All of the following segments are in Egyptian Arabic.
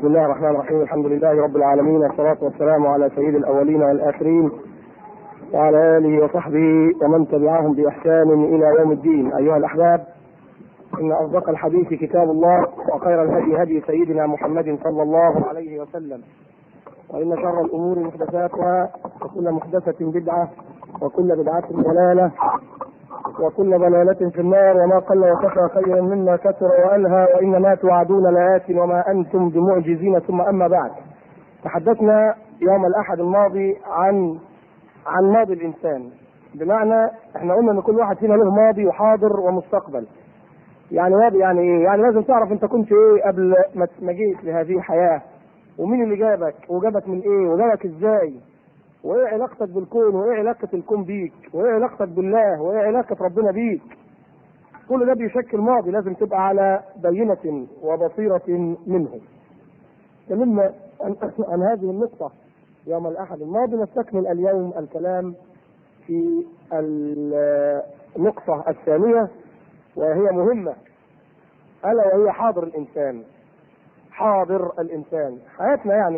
بسم الله الرحمن الرحيم الحمد لله رب العالمين والصلاة والسلام على سيد الأولين والآخرين وعلى آله وصحبه ومن تبعهم بإحسان إلى يوم الدين أيها الأحباب إن أصدق الحديث كتاب الله وخير الهدي هدي سيدنا محمد صلى الله عليه وسلم وإن شر الأمور محدثاتها وكل محدثة بدعة وكل بدعة ضلالة وكل ضلالة في النار وما قل وكفى خيرا مما كثر وألهى وإن ما توعدون لآت وما أنتم بمعجزين ثم أما بعد تحدثنا يوم الأحد الماضي عن عن ماضي الإنسان بمعنى احنا قلنا ان كل واحد فينا له ماضي وحاضر ومستقبل يعني ماضي يعني ايه؟ يعني لازم تعرف انت كنت ايه قبل ما جيت لهذه الحياه ومين اللي جابك وجابك من ايه وجابك ازاي وايه علاقتك بالكون وايه علاقه الكون بيك وايه علاقتك بالله وايه علاقه ربنا بيك كل ده بيشكل ماضي لازم تبقى على بينة وبصيرة منه تكلمنا عن, عن هذه النقطة يوم الأحد الماضي نستكمل اليوم الكلام في النقطة الثانية وهي مهمة ألا وهي حاضر الإنسان حاضر الإنسان حياتنا يعني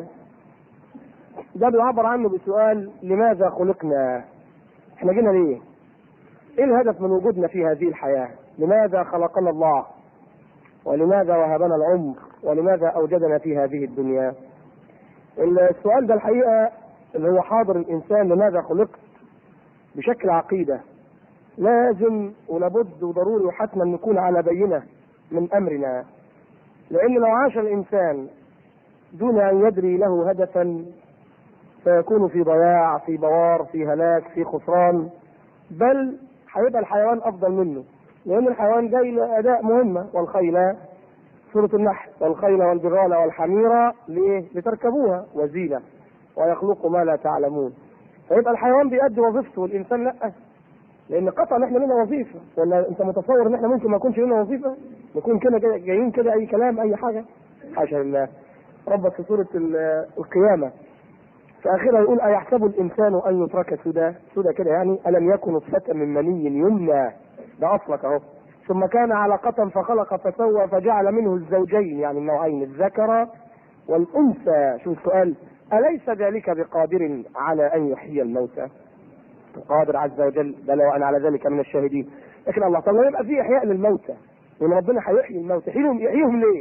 ده بيعبر عنه بسؤال لماذا خلقنا؟ احنا جينا ليه؟ ايه الهدف من وجودنا في هذه الحياه؟ لماذا خلقنا الله؟ ولماذا وهبنا العمر؟ ولماذا اوجدنا في هذه الدنيا؟ السؤال ده الحقيقه اللي هو حاضر الانسان لماذا خلقت؟ بشكل عقيده لازم ولابد وضروري وحتما نكون على بينه من امرنا لان لو عاش الانسان دون ان يدري له هدفا فيكون في ضياع في بوار في هلاك في خسران بل هيبقى الحيوان افضل منه لان الحيوان جاي لاداء مهمه والخيل سوره النحل والخيل والبغال والحمير ليه؟ لتركبوها وزينه ويخلق ما لا تعلمون فيبقى الحيوان بيأدي وظيفته والانسان لا لان قطعا احنا لنا وظيفه ولا انت متصور ان احنا ممكن ما يكونش لنا وظيفه نكون كده جايين كده اي كلام اي حاجه حاشا لله ربك في سوره القيامه في اخرها يقول ايحسب الانسان ان يترك سدى سدى كده يعني الم يكن نطفه من مني يمنى ده اصلك اهو ثم كان علقة فخلق فسوى فجعل منه الزوجين يعني النوعين الذكر والانثى شو السؤال اليس ذلك بقادر على ان يحيي الموتى قادر عز وجل بلى وانا على ذلك من الشاهدين لكن الله طب يبقى في احياء للموتى وان ربنا هيحيي الموتى يحييهم يحييهم ليه؟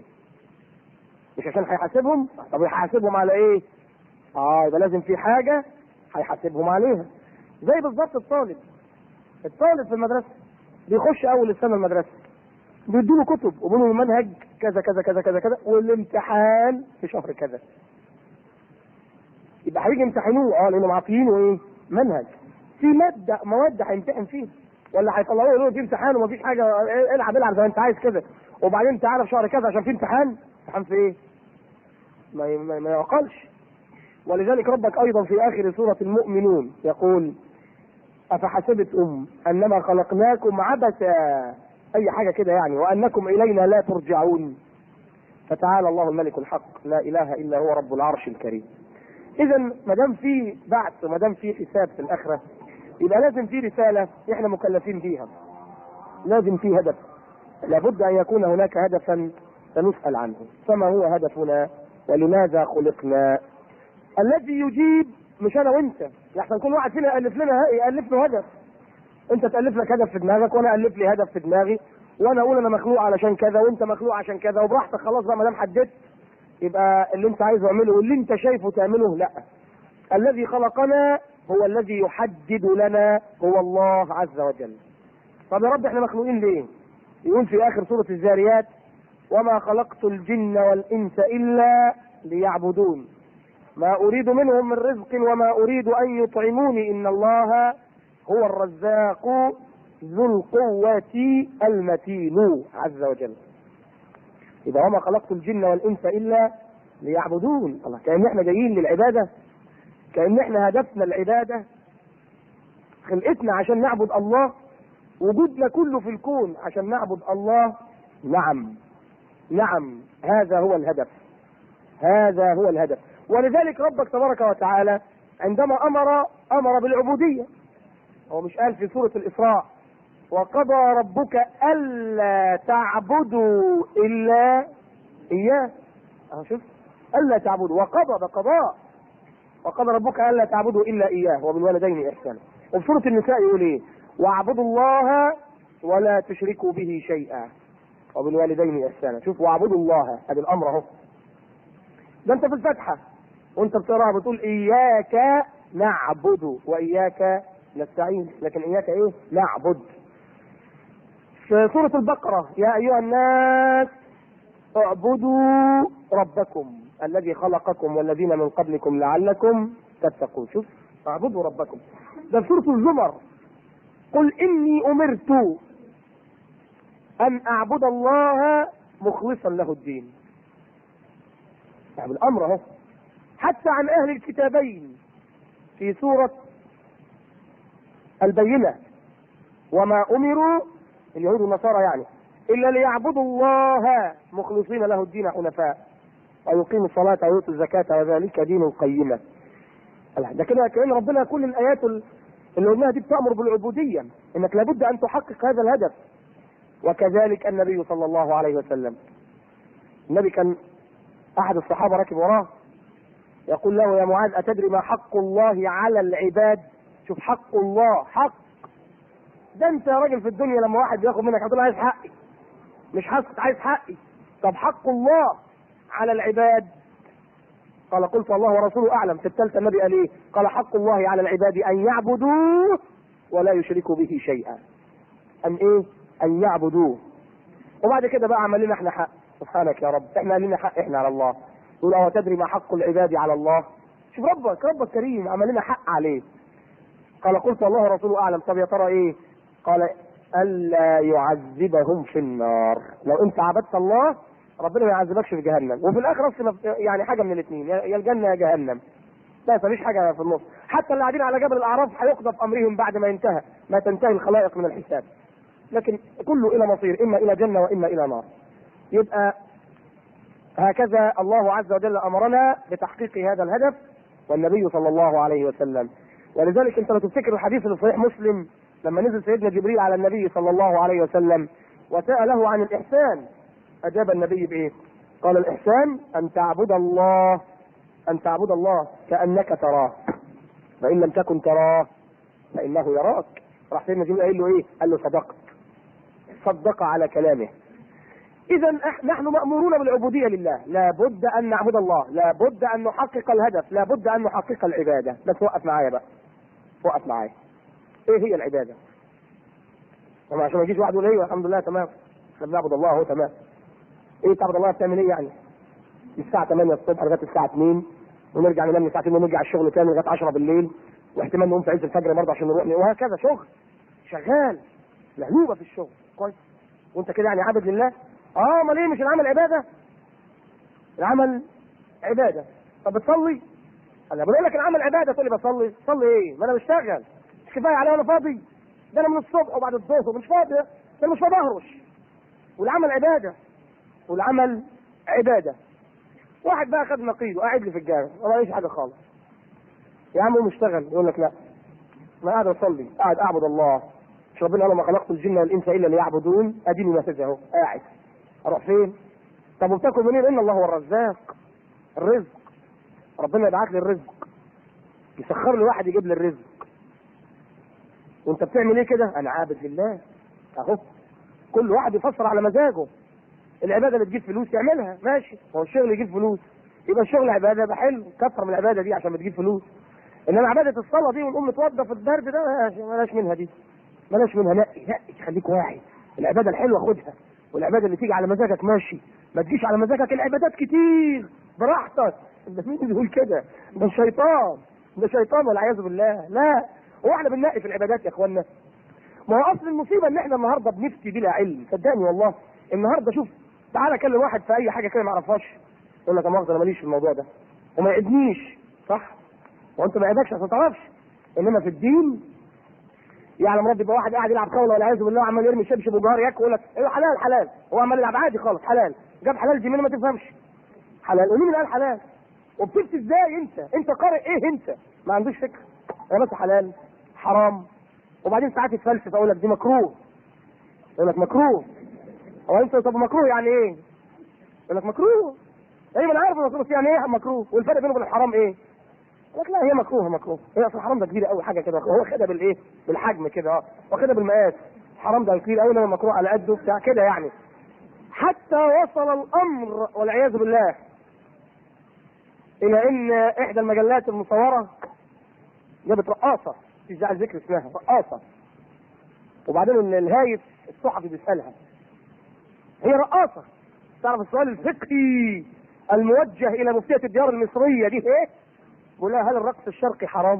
مش عشان هيحاسبهم طب هيحاسبهم على ايه؟ اه يبقى لازم في حاجه هيحاسبهم عليها زي بالظبط الطالب الطالب في المدرسه بيخش اول السنه المدرسه بيدوا له كتب وبيقولوا له المنهج كذا كذا كذا كذا كذا والامتحان في شهر كذا يبقى هيجي يمتحنوه اه لانهم عاطيينه ايه؟ منهج في ماده مواد هيمتحن فيها ولا هيطلعوه يقولوا في امتحان ومفيش حاجه العب العب زي ما انت عايز كده وبعدين تعالى في شهر كذا عشان في امتحان امتحان في ايه؟ ما ما, ما يعقلش ولذلك ربك ايضا في اخر سوره المؤمنون يقول افحسبتم انما خلقناكم عبثا اي حاجه كده يعني وانكم الينا لا ترجعون فتعالى الله الملك الحق لا اله الا هو رب العرش الكريم اذا ما دام في بعث وما دام في حساب في الاخره يبقى لازم في رساله احنا مكلفين بيها لازم في هدف لابد ان يكون هناك هدفا سنسال عنه فما هو هدفنا ولماذا خلقنا الذي يجيب مش انا وانت لحسن كل واحد فينا يالف لنا يالف له هدف انت تالف لك هدف في دماغك وانا الف لي هدف في دماغي وانا اقول انا مخلوق علشان كذا وانت مخلوق عشان كذا وبراحتك خلاص بقى ما دام حددت يبقى اللي انت عايزه اعمله واللي انت شايفه تعمله لا الذي خلقنا هو الذي يحدد لنا هو الله عز وجل طب يا رب احنا مخلوقين ليه يقول في اخر سوره الزاريات وما خلقت الجن والانس الا ليعبدون ما اريد منهم من رزق وما اريد ان يطعموني ان الله هو الرزاق ذو القوة المتين عز وجل إذا وما خلقت الجن والإنس إلا ليعبدون الله كأن احنا جايين للعبادة كأن احنا هدفنا العبادة خلقتنا عشان نعبد الله وجودنا كله في الكون عشان نعبد الله نعم نعم هذا هو الهدف هذا هو الهدف ولذلك ربك تبارك وتعالى عندما امر امر بالعبوديه هو مش قال في سوره الاسراء وقضى ربك الا تعبدوا الا اياه اهو شوف الا تعبدوا وقضى بقضاء وقضى ربك الا تعبدوا الا اياه وبالوالدين احسانا وفي سوره النساء يقول ايه واعبدوا الله ولا تشركوا به شيئا وبالوالدين احسانا شوف واعبدوا الله هذا الامر اهو ده انت في الفاتحه وانت بتقراها بتقول اياك نعبد واياك نستعين لكن اياك ايه نعبد في سورة البقرة يا أيها الناس اعبدوا ربكم الذي خلقكم والذين من قبلكم لعلكم تتقون شوف اعبدوا ربكم ده في سورة الزمر قل إني أمرت أن أعبد الله مخلصا له الدين يعني الأمر أهو حتى عن أهل الكتابين في سورة البينة وما أمروا اليهود والنصارى يعني إلا ليعبدوا الله مخلصين له الدين حنفاء ويقيموا الصلاة ويؤتوا الزكاة وذلك دين القيمة ده كده كأن ربنا كل الآيات اللي قلناها دي بتأمر بالعبودية إنك لابد أن تحقق هذا الهدف وكذلك النبي صلى الله عليه وسلم النبي كان أحد الصحابة راكب وراه يقول له يا معاذ أتدري ما حق الله على العباد شوف حق الله حق ده انت يا راجل في الدنيا لما واحد بياخد منك هتقول عايز حقي مش حاسس عايز حقي طب حق الله على العباد قال قلت الله ورسوله اعلم في الثالثه النبي قال ايه؟ قال حق الله على العباد ان يعبدوه ولا يشركوا به شيئا. ان ايه؟ ان يعبدوه. وبعد كده بقى عمل لنا احنا حق سبحانك يا رب احنا لنا حق احنا على الله. يقول اه تدري ما حق العباد على الله؟ شوف ربك ربك كريم عمل لنا حق عليه. قال قلت الله ورسوله اعلم طب يا ترى ايه؟ قال الا يعذبهم في النار. لو انت عبدت الله ربنا ما يعذبكش في جهنم وفي الاخر اصلا يعني حاجه من الاثنين يا الجنه يا جهنم لا مفيش حاجه في النص حتى اللي قاعدين على جبل الاعراف هيقضى في امرهم بعد ما ينتهى ما تنتهي الخلائق من الحساب لكن كله الى مصير اما الى جنه واما الى نار يبقى هكذا الله عز وجل امرنا بتحقيق هذا الهدف والنبي صلى الله عليه وسلم ولذلك انت لو تفتكر الحديث اللي في صحيح مسلم لما نزل سيدنا جبريل على النبي صلى الله عليه وسلم وساله عن الاحسان أجاب النبي بإيه؟ قال الإحسان أن تعبد الله أن تعبد الله كأنك تراه فإن لم تكن تراه فإنه يراك راح سيدنا جبريل قال له إيه؟ قال له صدقت صدق على كلامه إذا نحن مأمورون بالعبودية لله لابد أن نعبد الله لابد أن نحقق الهدف لابد أن نحقق العبادة بس وقف معايا بقى وقف معايا إيه هي العبادة؟ طبعا عشان ما يجيش واحد يقول ايوه الحمد لله تمام احنا بنعبد الله اهو تمام ايه تعبد الله بتعمل ايه يعني؟ من الساعة 8 الصبح لغاية الساعة 2 ونرجع ننام من الساعة 2 ونرجع الشغل تاني لغاية 10 بالليل واحتمال نقوم في عز الفجر برضه عشان نروح وهكذا شغل شغال لهلوبة في الشغل كويس وانت كده يعني عابد لله؟ اه امال ايه مش العمل عبادة؟ العمل عبادة طب بتصلي؟ انا بقول لك العمل عبادة تقول لي بصلي صلي ايه؟ ما انا بشتغل مش كفاية عليا وانا فاضي ده انا من الصبح وبعد الظهر مش فاضي ده انا مش فاضي اهرش والعمل عباده والعمل عباده واحد بقى خد نقيض وقاعد لي في الجامع ما ماليش حاجه خالص يا عم مشتغل يقول لك لا انا قاعد اصلي قاعد اعبد الله مش ربنا قال ما خلقت الجن والانس الا ليعبدون اديني نافذه اهو قاعد اروح فين؟ طب وبتاكل منين؟ ان الله هو الرزاق الرزق ربنا يبعت لي الرزق يسخر لي واحد يجيب لي الرزق وانت بتعمل ايه كده؟ انا عابد لله اهو كل واحد يفسر على مزاجه العباده اللي تجيب فلوس يعملها ماشي هو الشغل يجيب فلوس يبقى الشغل عباده يبقى حلو كثر من العباده دي عشان بتجيب فلوس انما عباده الصلاه دي ونقوم نتوضى في البرد ده ملاش منها دي ملاش منها نقي نقي خليك واعي العباده الحلوه خدها والعباده اللي تيجي على مزاجك ماشي ما تجيش على مزاجك العبادات كتير براحتك ده مين اللي بيقول كده ده الشيطان ده شيطان والعياذ بالله لا هو احنا بننقي في العبادات يا اخوانا ما هو اصل المصيبه ان احنا النهارده بنفتي بلا علم صدقني والله النهارده شوف تعالى كلم واحد في اي حاجه كده ما يعرفهاش يقول لك يا مؤاخذه انا ماليش في الموضوع ده وما يعدنيش صح وانت ما يعدكش عشان ما تعرفش انما في الدين يعلم ربي يبقى واحد قاعد يلعب كوره والعياذ بالله وعمال يرمي شبشب وجار ياكل يقول لك ايوه حلال حلال هو عمال يلعب عادي خالص حلال جاب حلال دي منين ما تفهمش حلال ومين اللي قال حلال وبتفتي ازاي انت انت قارئ ايه انت ما عندوش فكره يا بس حلال حرام وبعدين ساعات يتفلسف اقول لك دي مكروه يقول لك مكروه هو انت طب مكروه يعني ايه؟ يقول لك مكروه ايوه انا عارف المكروه يعني ايه مكروه والفرق بينه وبين الحرام ايه؟ لك لا هي مكروهه مكروه هي اصل الحرام ده كبير قوي حاجه كده هو خدها بالايه؟ بالحجم كده اه واخدها بالمقاس الحرام ده كبير قوي انما مكروه على قده بتاع كده يعني حتى وصل الامر والعياذ بالله الى ان احدى المجلات المصوره جابت رقاصه في داعي ذكر اسمها رقاصه وبعدين ال- الهايف الصحفي بيسالها هي رقاصه تعرف السؤال الفقهي الموجه الى مفتيه الديار المصريه دي ايه؟ بقول لها هل الرقص الشرقي حرام؟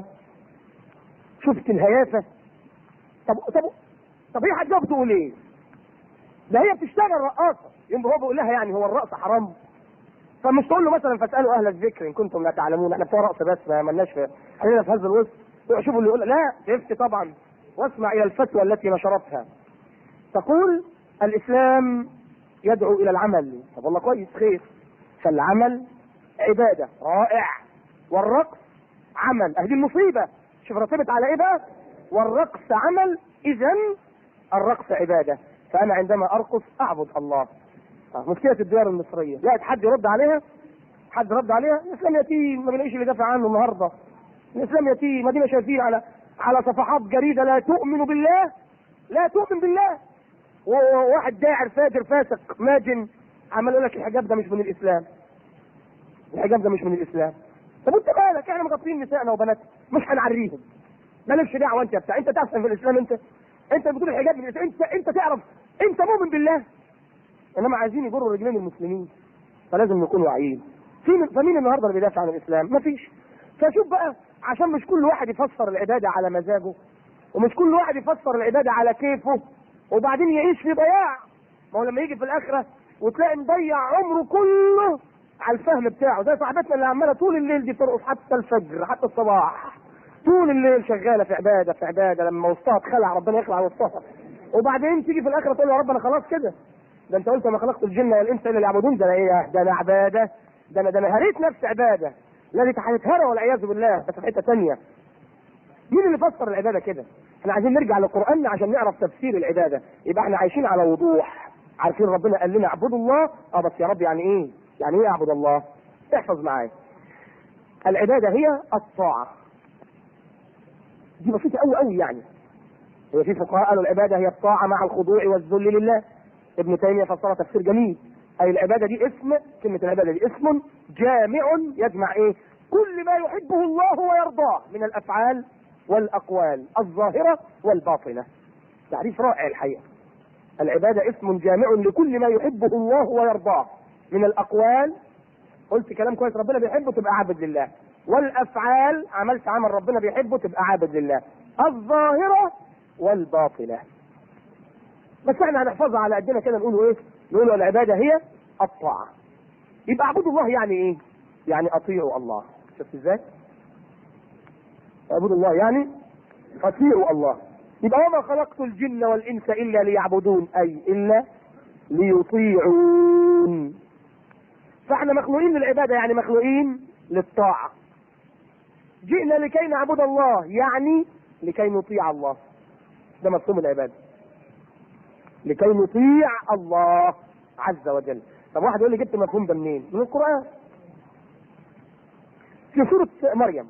شفت الهيافه؟ طب طب طب هي هتجاوب تقول ايه؟ ده هي بتشتغل رقاصه يوم هو بيقول لها يعني هو الرقص حرام؟ فمش تقول له مثلا فاسالوا اهل الذكر ان كنتم لا تعلمون احنا بتوع رقص بس ما مالناش في خلينا في هذا الوسط شوفوا اللي يقول لا يفتي طبعا واسمع الى الفتوى التي نشرتها تقول الاسلام يدعو الى العمل طب والله كويس خير فالعمل عباده رائع والرقص عمل اهدي المصيبه شوف رتبت على ايه بقى والرقص عمل اذا الرقص عباده فانا عندما ارقص اعبد الله آه، مشكله الديار المصريه لا حد يرد عليها حد رد عليها الاسلام يتيم ما بنلاقيش اللي دافع عنه النهارده الاسلام يتيم ادينا شايفين على على صفحات جريده لا تؤمن بالله لا تؤمن بالله وواحد داعر فاجر فاسق ماجن عمال يقول لك الحجاب ده مش من الاسلام الحجاب ده مش من الاسلام طب انت مالك احنا مغطين نسائنا وبناتنا مش هنعريهم مالكش دعوه انت يا بتاع انت تحسن في الاسلام انت انت بتقول الحجاب من الاسلام انت انت تعرف انت مؤمن بالله انما عايزين يجروا رجلين المسلمين فلازم نكون واعيين في فمين النهارده اللي بيدافع عن الاسلام؟ مفيش فشوف بقى عشان مش كل واحد يفسر العباده على مزاجه ومش كل واحد يفسر العباده على كيفه وبعدين يعيش في ضياع ما هو لما يجي في الاخره وتلاقي مضيع عمره كله على الفهم بتاعه زي صاحبتنا اللي عماله طول الليل دي ترقص حتى الفجر حتى الصباح طول الليل شغاله في عباده في عباده لما وسطها اتخلع ربنا يخلع وسطها وبعدين تيجي في الاخره تقول يا رب انا خلاص كده ده انت قلت ما خلقت الجن والانس الا ليعبدون ده انا ايه ده انا عباده ده انا ده انا هريت نفسي عباده الذي هنتهرى والعياذ بالله بس في حته ثانيه مين اللي فسر العباده كده؟ احنا عايزين نرجع لقراننا عشان نعرف تفسير العباده يبقى احنا عايشين على وضوح عارفين ربنا قال لنا اعبدوا الله اه بس يا رب يعني ايه؟ يعني ايه اعبد الله؟ احفظ معايا العباده هي الطاعه دي بسيطه قوي قوي يعني هي في فقهاء قالوا العباده هي الطاعه مع الخضوع والذل لله ابن تيميه فسرها تفسير جميل اي العباده دي اسم كلمه العباده دي اسم جامع يجمع ايه كل ما يحبه الله ويرضاه من الافعال والاقوال الظاهره والباطنه تعريف رائع الحقيقه العباده اسم جامع لكل ما يحبه الله ويرضاه من الاقوال قلت كلام كويس ربنا بيحبه تبقى عابد لله والافعال عملت عمل ربنا بيحبه تبقى عابد لله الظاهره والباطنه بس احنا هنحفظها على قدنا كده نقول ايه؟ نقول العباده هي الطاعه. يبقى اعبدوا الله يعني ايه؟ يعني اطيعوا الله. شفت ازاي؟ اعبدوا الله يعني اطيعوا الله. يبقى وما خلقت الجن والانس الا ليعبدون اي الا ليطيعون. فاحنا مخلوقين للعباده يعني مخلوقين للطاعه. جئنا لكي نعبد الله يعني لكي نطيع الله. ده مفهوم العباده. لكي نطيع الله عز وجل طب واحد يقول لي جبت المفهوم ده منين من القرآن في سورة مريم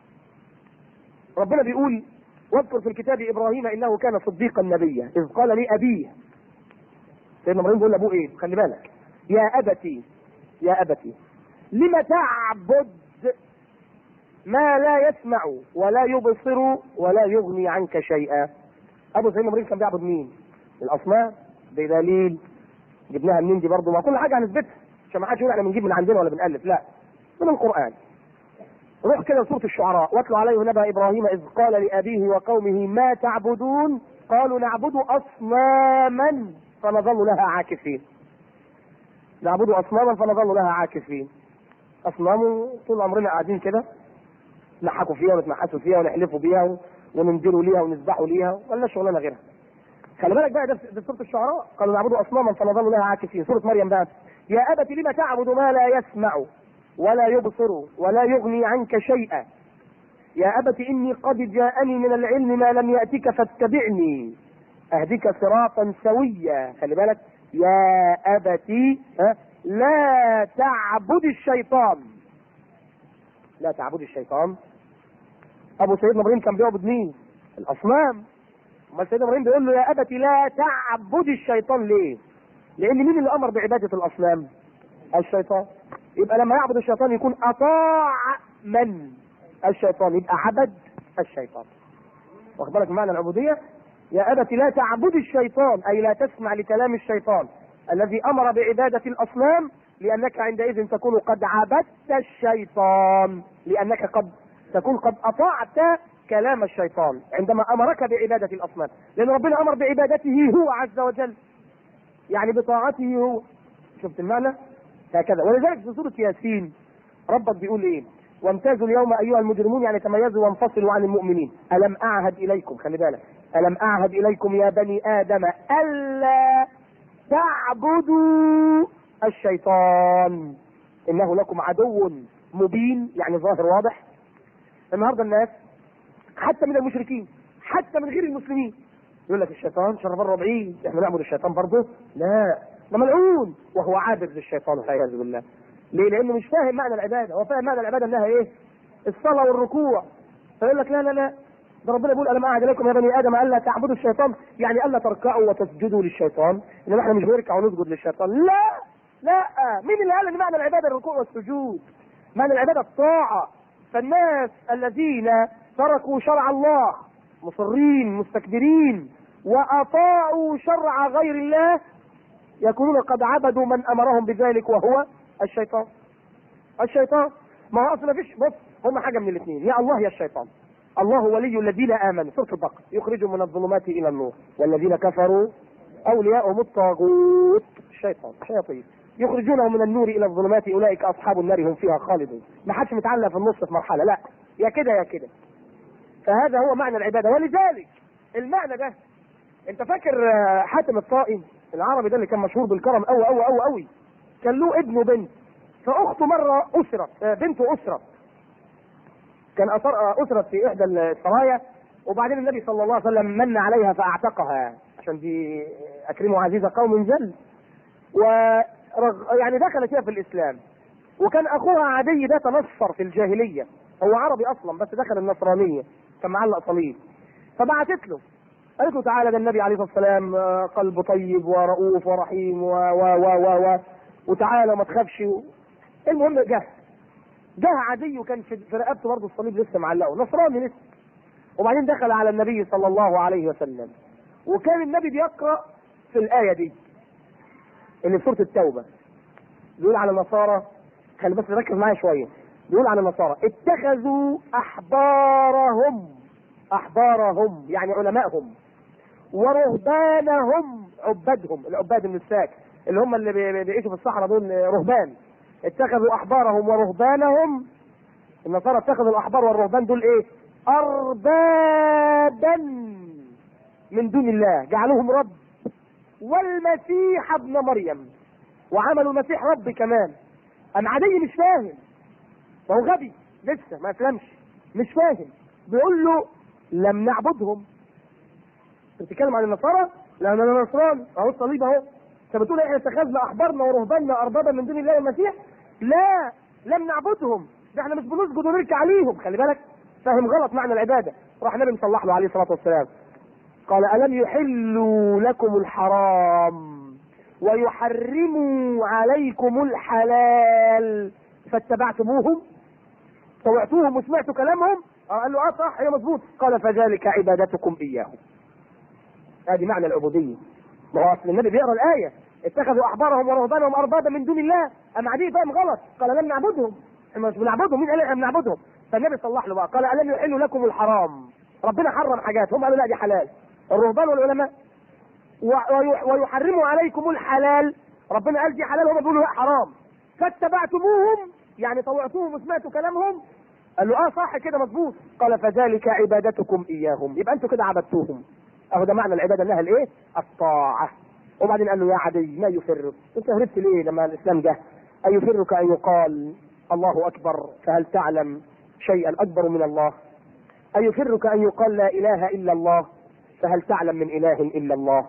ربنا بيقول واذكر في الكتاب ابراهيم انه كان صديقا نبيا اذ قال لي ابيه سيدنا ابراهيم بيقول لابوه ايه خلي بالك يا ابتي يا ابتي لم تعبد ما لا يسمع ولا يبصر ولا يغني عنك شيئا ابو سيدنا ابراهيم كان بيعبد مين الاصنام بدليل جبناها منين دي برضه ما كل حاجه هنثبتها عشان ما حدش يقول احنا بنجيب من عندنا ولا بنالف لا من القران روح كده لسوره الشعراء واتلو عليه نبأ ابراهيم اذ قال لابيه وقومه ما تعبدون قالوا نعبد اصناما فنظل لها عاكفين نعبد اصناما فنظل لها عاكفين اصنام طول عمرنا قاعدين كده نحكوا فيها ونتنحسوا فيها ونحلفوا بيها وننذروا ليها ونذبحوا ليها ولا شغلانه غيرها خلي بالك بقى ده في سوره الشعراء قالوا نعبد اصناما فنظل لها عاكفين سوره مريم بقى يا ابت لم تعبد ما لا يسمع ولا يبصر ولا يغني عنك شيئا يا ابت اني قد جاءني من العلم ما لم ياتك فاتبعني اهدك صراطا سويا خلي بالك يا ابتي ها لا تعبد الشيطان لا تعبد الشيطان ابو سيدنا ابراهيم كان بيعبد مين الاصنام اما سيدنا ابراهيم بيقول له يا ابتي لا تعبد الشيطان ليه لان مين اللي امر بعباده الاصنام الشيطان يبقى لما يعبد الشيطان يكون اطاع من الشيطان يبقى عبد الشيطان واخد بالك من معنى العبوديه يا ابت لا تعبد الشيطان اي لا تسمع لكلام الشيطان الذي امر بعباده الاصنام لانك عندئذ تكون قد عبدت الشيطان لانك قد تكون قد اطعت كلام الشيطان عندما امرك بعباده الاصنام لان ربنا امر بعبادته هو عز وجل يعني بطاعته هو شفت المعنى هكذا ولذلك في سوره ياسين ربك بيقول ايه وامتازوا اليوم ايها المجرمون يعني تميزوا وانفصلوا عن المؤمنين الم اعهد اليكم خلي بالك الم اعهد اليكم يا بني ادم الا تعبدوا الشيطان انه لكم عدو مبين يعني ظاهر واضح النهارده الناس حتى من المشركين حتى من غير المسلمين يقول لك الشيطان شر بره بعيد احنا نعبد الشيطان برضه لا ده ملعون وهو عابد للشيطان والعياذ بالله ليه؟ لانه مش فاهم معنى العباده، هو فاهم معنى العباده انها ايه؟ الصلاه والركوع. فيقول لك لا لا لا ده ربنا بيقول الم اعهد اليكم يا بني ادم الا تعبدوا الشيطان، يعني الا تركعوا وتسجدوا للشيطان، انما احنا مش بنركع ونسجد للشيطان، لا لا مين اللي قال ان معنى العباده الركوع والسجود؟ معنى العباده الطاعه. فالناس الذين تركوا شرع الله مصرين مستكبرين واطاعوا شرع غير الله يكونون قد عبدوا من امرهم بذلك وهو الشيطان الشيطان ما هو اصلا ما فيش بص هم حاجه من الاثنين يا الله يا الشيطان الله ولي الذين امنوا سوره البقره يخرجهم من الظلمات الى النور والذين كفروا اولياؤهم الطاغوت الشيطان الشياطين يخرجونهم من النور الى الظلمات اولئك اصحاب النار هم فيها خالدون ما حدش متعلق في النص في مرحله لا يا كده يا كده فهذا هو معنى العباده ولذلك المعنى ده انت فاكر حاتم الطائي العربي ده اللي كان مشهور بالكرم قوي قوي قوي قوي كان له ابن وبنت فاخته مره اسرت بنته اسرت كان أثر اسرت في احدى السرايا وبعدين النبي صلى الله عليه وسلم من عليها فاعتقها عشان دي اكرموا عزيز قوم جل ورغ يعني دخلت فيها في الاسلام وكان اخوها عدي ده تنصر في الجاهليه هو عربي اصلا بس دخل النصرانيه كان معلق صليب فبعتت له قالت له تعالى ده النبي عليه الصلاه والسلام قلب طيب ورؤوف ورحيم و و و و, و وتعالى ما تخافش المهم جه جه عدي وكان في رقبته برضه الصليب لسه معلقه نصراني لسه وبعدين دخل على النبي صلى الله عليه وسلم وكان النبي بيقرا في الايه دي اللي في سوره التوبه بيقول على النصارى خلي بس ركز معايا شويه بيقول على النصارى اتخذوا احبارهم احبارهم يعني علمائهم ورهبانهم عبادهم العباد من الساك اللي هم اللي بيعيشوا في الصحراء دول رهبان اتخذوا احبارهم ورهبانهم النصارى اتخذوا الاحبار والرهبان دول ايه اربابا من دون الله جعلوهم رب والمسيح ابن مريم وعملوا المسيح رب كمان ام عادي مش فاهم فهو غبي لسه ما اسلمش مش فاهم بيقول له لم نعبدهم انت بتتكلم عن النصارى لا انا نصراني اهو الصليب اهو انت بتقول احنا اتخذنا احبارنا ورهباننا اربابا من دون الله والمسيح لا لم نعبدهم ده احنا مش بنسجد ونركع عليهم خلي بالك فاهم غلط معنى العباده راح النبي مصلح له عليه الصلاه والسلام قال الم يحلوا لكم الحرام ويحرموا عليكم الحلال فاتبعتموهم طوعتوهم وسمعتوا كلامهم قال له اه صح هي مظبوط قال فذلك عبادتكم اياهم ادي معنى العبوديه ما هو اصل النبي بيقرا الايه اتخذوا احبارهم ورهبانهم اربابا من دون الله اما عدي فاهم غلط قال لم نعبدهم احنا مش بنعبدهم مين قال احنا بنعبدهم فالنبي صلح له بقى قال الم يحل لكم الحرام ربنا حرم حاجات هم قالوا لا دي حلال الرهبان والعلماء ويحرموا عليكم الحلال ربنا قال دي حلال هم بيقولوا لا حرام فاتبعتموهم يعني طوعتوهم وسمعتوا كلامهم قال له اه صح كده مظبوط قال فذلك عبادتكم اياهم يبقى انتوا كده عبدتوهم اهو ده معنى العباده انها الايه الطاعه وبعدين قال له يا عدي ما يفرك انت هربت ليه لما الاسلام جه ايفرك ان يقال الله اكبر فهل تعلم شيئا اكبر من الله ايفرك ان يقال لا اله الا الله فهل تعلم من اله الا الله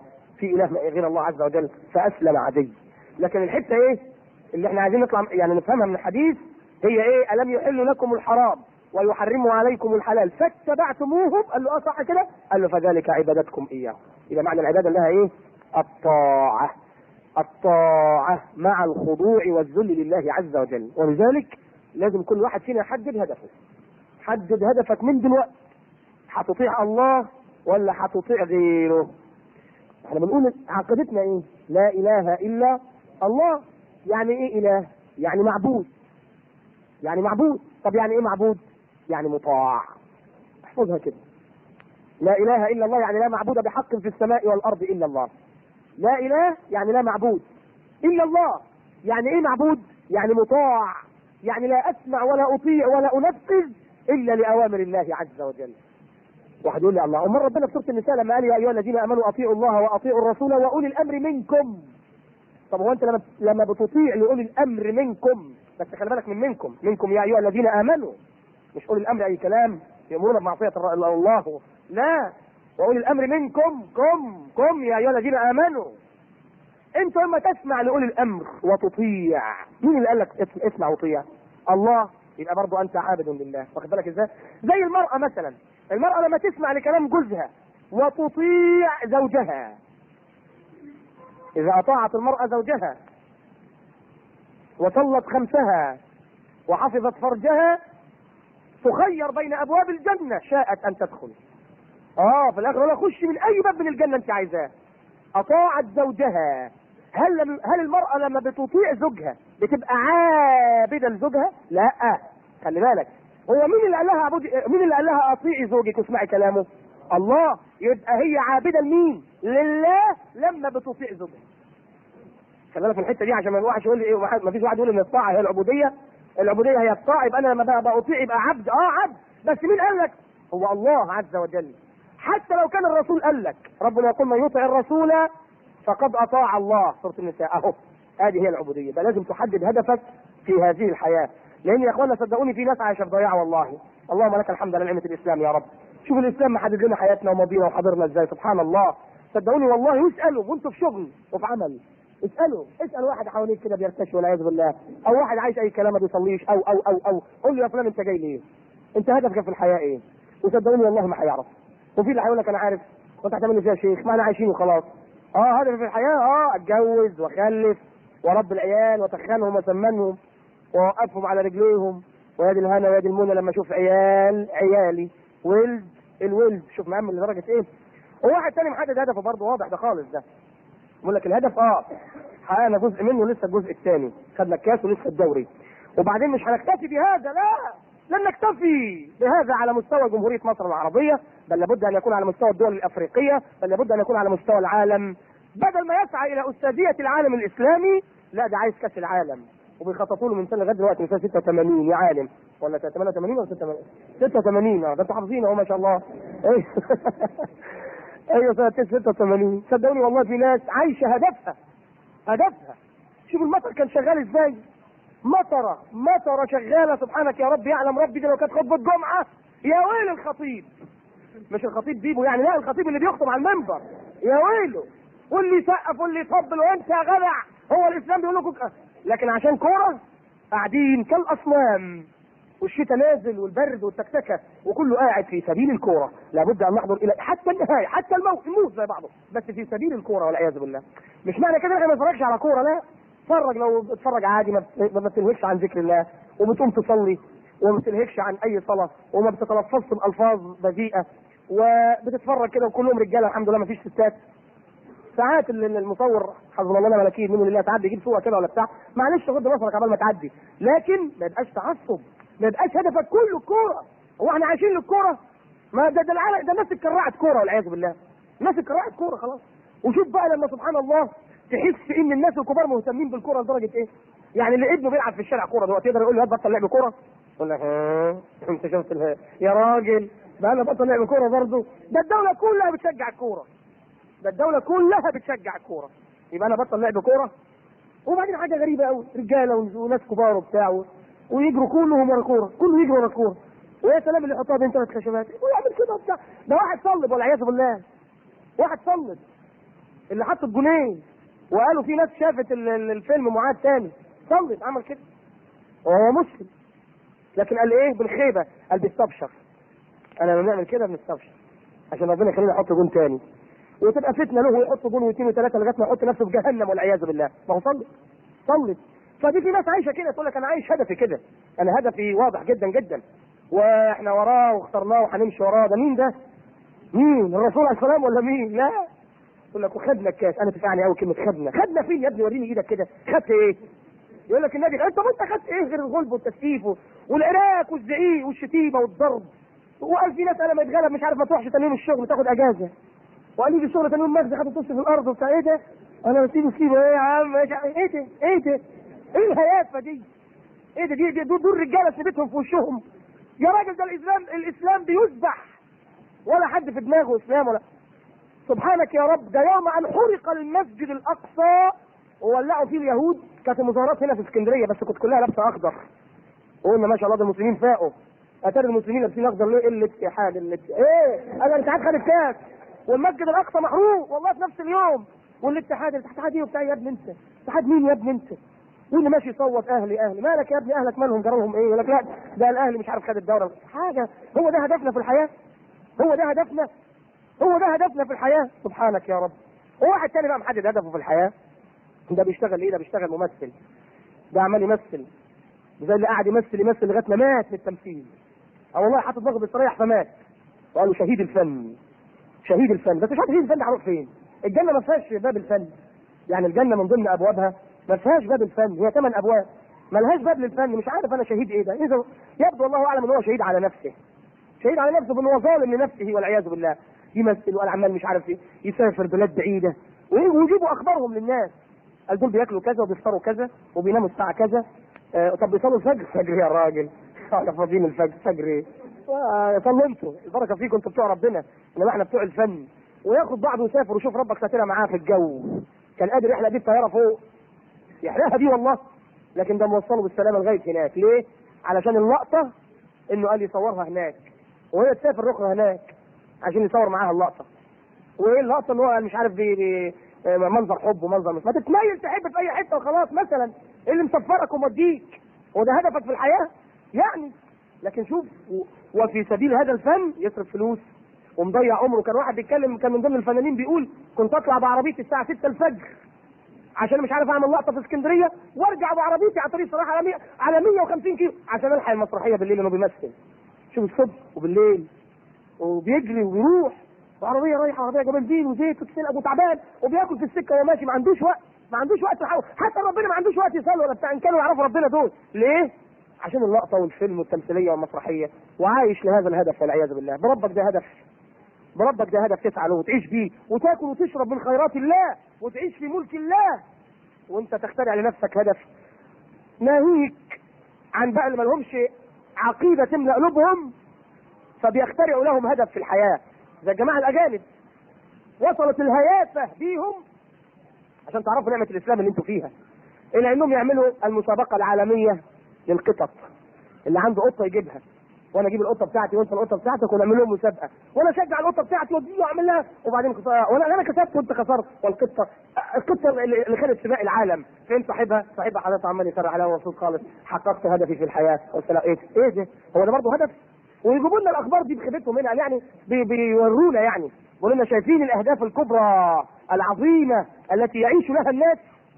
في اله غير الله عز وجل فاسلم عدي لكن الحته ايه اللي احنا عايزين نطلع يعني نفهمها من الحديث هي ايه الم يحل لكم الحرام ويحرموا عليكم الحلال فاتبعتموهم قال له اه صح كده قال له فذلك عبادتكم اياه يبقى معنى العباده انها ايه الطاعه الطاعه مع الخضوع والذل لله عز وجل ولذلك لازم كل واحد فينا يحدد هدفه حدد هدفك من دلوقتي هتطيع الله ولا هتطيع غيره احنا بنقول عقيدتنا ايه لا اله الا الله يعني ايه اله يعني معبود يعني معبود طب يعني ايه معبود يعني مطاع احفظها كده لا اله الا الله يعني لا معبود بحق في السماء والارض الا الله لا اله يعني لا معبود الا الله يعني ايه معبود يعني مطاع يعني لا اسمع ولا اطيع ولا انفذ الا لاوامر الله عز وجل واحد يقول لي الله امال ربنا في سوره النساء لما قال يا ايها الذين امنوا اطيعوا الله واطيعوا الرسول واولي الامر منكم طب هو انت لما لما بتطيع لاولي الامر منكم بس خلي بالك من منكم منكم يا ايها الذين امنوا مش اولي الامر اي كلام يامرون بمعصيه الله لا واولي الامر منكم كم كم يا ايها الذين امنوا انت لما تسمع لاولي الامر وتطيع مين اللي قال لك اسمع وطيع الله يبقى برضه انت عابد لله واخد بالك ازاي زي المراه مثلا المراه لما تسمع لكلام جوزها وتطيع زوجها اذا اطاعت المراه زوجها وصلت خمسها وحفظت فرجها تخير بين ابواب الجنه شاءت ان تدخل اه في الاخر ولا خش من اي باب من الجنه انت عايزاه اطاعت زوجها هل هل المراه لما بتطيع زوجها بتبقى عابده لزوجها؟ لا خلي بالك هو مين اللي قال لها عبودي مين اللي قال لها اطيعي زوجك واسمعي كلامه؟ الله يبقى هي عابده لمين؟ لله لما بتطيع زوجها. خلي بالك في الحته دي عشان ما الواحد يقول لي ايه ما فيش واحد يقول ان الطاعه هي العبوديه العبوديه هي الطاعه يبقى انا لما بطيع يبقى عبد اه عبد بس مين قال لك؟ هو الله عز وجل حتى لو كان الرسول قال لك ربنا يقول من يطع الرسول فقد اطاع الله سوره النساء اهو هذه هي العبوديه يبقى لازم تحدد هدفك في هذه الحياه لان يا اخوانا صدقوني في ناس عايشه في ضياع والله اللهم لك الحمد على نعمه الاسلام يا رب شوف الاسلام محدد لنا حياتنا وماضينا وحاضرنا ازاي سبحان الله صدقوني والله واسالوا وانتوا في شغل وفي عمل اسالوا اسال واحد حواليك كده بيرتشي والعياذ بالله او واحد عايش اي كلام ما بيصليش او او او او قول له يا فلان انت جاي ليه؟ انت هدفك في الحياه ايه؟ وصدقوني والله ما هيعرف وفي اللي هيقول لك انا عارف وانت هتعمل فيها شيخ ما احنا عايشين وخلاص اه هدفي في الحياه اه اتجوز واخلف وارب العيال واتخنهم واسمنهم واوقفهم على رجليهم ويا دي الهنا ويا دي المنى لما اشوف عيال عيالي ولد الولد شوف مأمن لدرجه ايه وواحد تاني محدد هدفه برضه واضح ده خالص ده بيقول لك الهدف اه حققنا جزء منه لسه الجزء الثاني خدنا الكاس ولسه الدوري وبعدين مش هنكتفي بهذا لا لن نكتفي بهذا على مستوى جمهورية مصر العربية بل لابد أن يكون على مستوى الدول الأفريقية بل لابد أن يكون على مستوى العالم بدل ما يسعى إلى أستاذية العالم الإسلامي لا ده عايز كأس العالم وبيخططوا له من سنة لغاية دلوقتي من سنة 86 يا عالم ولا 88 ولا 86 اه ده انتوا حافظين اهو ما شاء الله ايه ايوه سنة 86 صدقوني والله في ناس عايشة هدفها هدفها شوف المطر كان شغال ازاي مطرة مطرة شغالة سبحانك يا رب يعلم ربي دي لو كانت خطبة جمعة يا ويل الخطيب مش الخطيب بيبو يعني لا الخطيب اللي بيخطب على المنبر يا ويله واللي يسقف واللي يطبل وانت يا جدع هو الاسلام بيقول لكم لكن عشان كوره قاعدين كالاصنام والشتاء نازل والبرد والتكتكه وكله قاعد في سبيل الكوره لابد ان نحضر الى حتى النهايه حتى الموت الموت زي بعضه بس في سبيل الكوره والعياذ بالله مش معنى كده احنا ما نتفرجش على كوره لا اتفرج لو اتفرج عادي ما ما بتنهكش عن ذكر الله وبتقوم تصلي وما بتنهكش عن اي صلاه وما بتتلفظش بالفاظ بذيئه وبتتفرج كده وكلهم رجاله الحمد لله ما فيش ستات ساعات المصور حسبنا الله ونعم الوكيل منه لله ساعات بيجيب صوره كده ولا بتاع معلش غض بصرك قبل ما تعدي لكن ما يبقاش تعصب ما يبقاش هدفك كله الكوره هو احنا عايشين للكوره ما ده ده العالم ده الناس اتكرعت كوره والعياذ بالله الناس اتكرعت كوره خلاص وشوف بقى لما سبحان الله تحس ان الناس الكبار مهتمين بالكوره لدرجه ايه؟ يعني اللي ابنه بيلعب في الشارع كوره دلوقتي يقدر يقول له بطل لعب كوره؟ يقول لك ها انت شفت الها. يا راجل بقى انا بطل لعب كوره برضه ده الدوله كلها بتشجع الكوره ده الدوله كلها بتشجع الكوره يبقى انا بطل لعب كوره وبعدين حاجه غريبه قوي رجاله وناس كبار وبتاع ويجروا كلهم ورا الكوره كله يجري ورا الكوره ويا سلام اللي يحطها بين ثلاث خشبات ويعمل كده وبتاع ده واحد صلب والعياذ بالله واحد صلب اللي حط الجنيه وقالوا في ناس شافت ال- ال- الفيلم معاد تاني صلت عمل كده وهو مسلم لكن قال ايه بالخيبه قال بيستبشر انا لما نعمل كده بنستبشر عشان ربنا يخلينا نحط جون تاني وتبقى فتنه له ويحط جون واثنين وثلاثه لغايه ما يحط نفسه في جهنم والعياذ بالله ما هو صلت صلت فدي في ناس عايشه كده تقول لك انا عايش هدفي كده انا هدفي واضح جدا جدا واحنا وراه واخترناه وهنمشي وراه ده مين ده؟ مين؟ الرسول عليه السلام ولا مين؟ لا يقول لك وخدنا الكاس انا تفعني قوي كلمه خدنا خدنا فين يا ابني وريني ايدك كده خدت ايه؟ يقول لك النبي انت انت خدت ايه غير الغلب والتسفيف و- والعراك والزعيق والشتيمه والضرب وقال في ناس انا ما يتغلب مش عارف ما تروحش تاني يوم الشغل تاخد اجازه وقال لي في الشغل تاني يوم مجزي خدت طش في الارض وبتاع ايه ده؟ انا بسيبه سيبه ايه يا عم ايه ده؟ ايه ده؟ ايه ده؟ ايه الهيافه دي؟ ايه ده دي, دي دول دول رجاله سيبتهم في وشهم يا راجل ده الاسلام الاسلام بيذبح ولا حد في دماغه اسلام ولا سبحانك يا رب ده يوم ان حرق المسجد الاقصى وولعوا فيه اليهود كانت المظاهرات هنا في اسكندريه بس كنت كلها لابسه اخضر قلنا ما شاء الله ده المسلمين فاقوا اتاري المسلمين لابسين اخضر ليه قله اتحاد اللي ايه انا الاتحاد خد الكاس والمسجد الاقصى محروق والله في نفس اليوم والاتحاد الاتحاد ايه وبتاع يا ابني انت اتحاد مين يا ابني انت واللي ماشي يصوت اهلي اهلي مالك يا ابني اهلك مالهم جرى لهم ايه يقول لك لا ده الاهلي مش عارف خد الدوره حاجه هو ده هدفنا في الحياه هو ده هدفنا هو ده هدفنا في الحياه سبحانك يا رب وواحد تاني بقى محدد هدفه في الحياه ده بيشتغل ايه ده بيشتغل ممثل ده عمال يمثل زي اللي قاعد يمثل يمثل لغايه ما مات من التمثيل اه والله حاطط دماغه بيستريح فمات وقالوا شهيد الفن شهيد الفن بس مش عارف شهيد الفن ده هيروح فين الجنه ما فيهاش باب الفن يعني الجنه من ضمن ابوابها ما فيهاش باب الفن هي ثمان ابواب ما لهاش باب للفن مش عارف انا شهيد ايه ده إذا يبدو الله اعلم ان هو شهيد على نفسه شهيد على نفسه بان هو ظالم لنفسه والعياذ بالله يمثل ولا عمال مش عارف ايه يسافر بلاد بعيده ويجيبوا اخبارهم للناس قال دول بياكلوا كذا وبيفطروا كذا وبيناموا الساعه كذا آه طب بيصلوا الفجر فجر يا راجل احنا فاضيين الفجر فجر ايه آه، صلوا انتوا البركه فيكم انتوا بتوع ربنا انما احنا بتوع الفن وياخد بعضه ويسافر ويشوف ربك ساترها معاه في الجو كان قادر يحلق بيه الطياره فوق يحرقها بيه والله لكن ده موصله بالسلامه لغايه هناك ليه؟ علشان اللقطه انه قال يصورها هناك وهي تسافر اخرى هناك عشان يصور معاها اللقطه وايه اللقطه ان هو مش عارف بي بي آه، منظر حب ومنظر مش ما تتميل تحب في اي حته وخلاص مثلا إيه اللي مسفرك وموديك هو ده هدفك في الحياه يعني لكن شوف و- وفي سبيل هذا الفن يصرف فلوس ومضيع عمره كان واحد بيتكلم كان من ضمن الفنانين بيقول كنت اطلع بعربيتي الساعه 6 الفجر عشان مش عارف اعمل لقطه في اسكندريه وارجع بعربيتي على طريق صلاح على 100 على 150 كيلو عشان الحق المسرحيه بالليل انه بيمثل شوف الصبح وبالليل وبيجري ويروح وعربيه رايحه عربيه بنزين وزيت وتسلق وتعبان وبياكل في السكه وهو ماشي ما عندوش وقت ما عندوش وقت يحاول حتى ربنا ما عندوش وقت يصلي ولا بتاع ان كانوا يعرفوا ربنا دول ليه؟ عشان اللقطه والفيلم والتمثيليه والمسرحيه وعايش لهذا الهدف والعياذ بالله بربك ده هدف بربك ده هدف تسعى له وتعيش بيه وتاكل وتشرب من خيرات الله وتعيش في ملك الله وانت تخترع لنفسك هدف ناهيك عن بقى اللي مالهمش عقيده تملا قلوبهم فبيخترعوا لهم هدف في الحياه زي الجماعه الاجانب وصلت الهيافه بيهم عشان تعرفوا نعمه الاسلام اللي انتوا فيها الى انهم يعملوا المسابقه العالميه للقطط اللي عنده قطه يجيبها وانا اجيب القطه بتاعتي وانت القطه بتاعتك ونعمل لهم مسابقه وانا اشجع القطه بتاعتي وادي واعمل لها وبعدين قطة- وانا انا كسبت وانت خسرت والقطه القطه اللي اللي خدت سباق العالم فين صاحبها؟ صاحبها حضرتك عمال يسرع عليها ومبسوط خالص حققت هدفي في الحياه قلت لا ايه ايه ده؟ هو ده برضه هدف؟ ويجيبوا لنا الاخبار دي بخيبتهم هنا يعني بي- بيورونا يعني بيقولوا لنا شايفين الاهداف الكبرى العظيمه التي يعيش لها الناس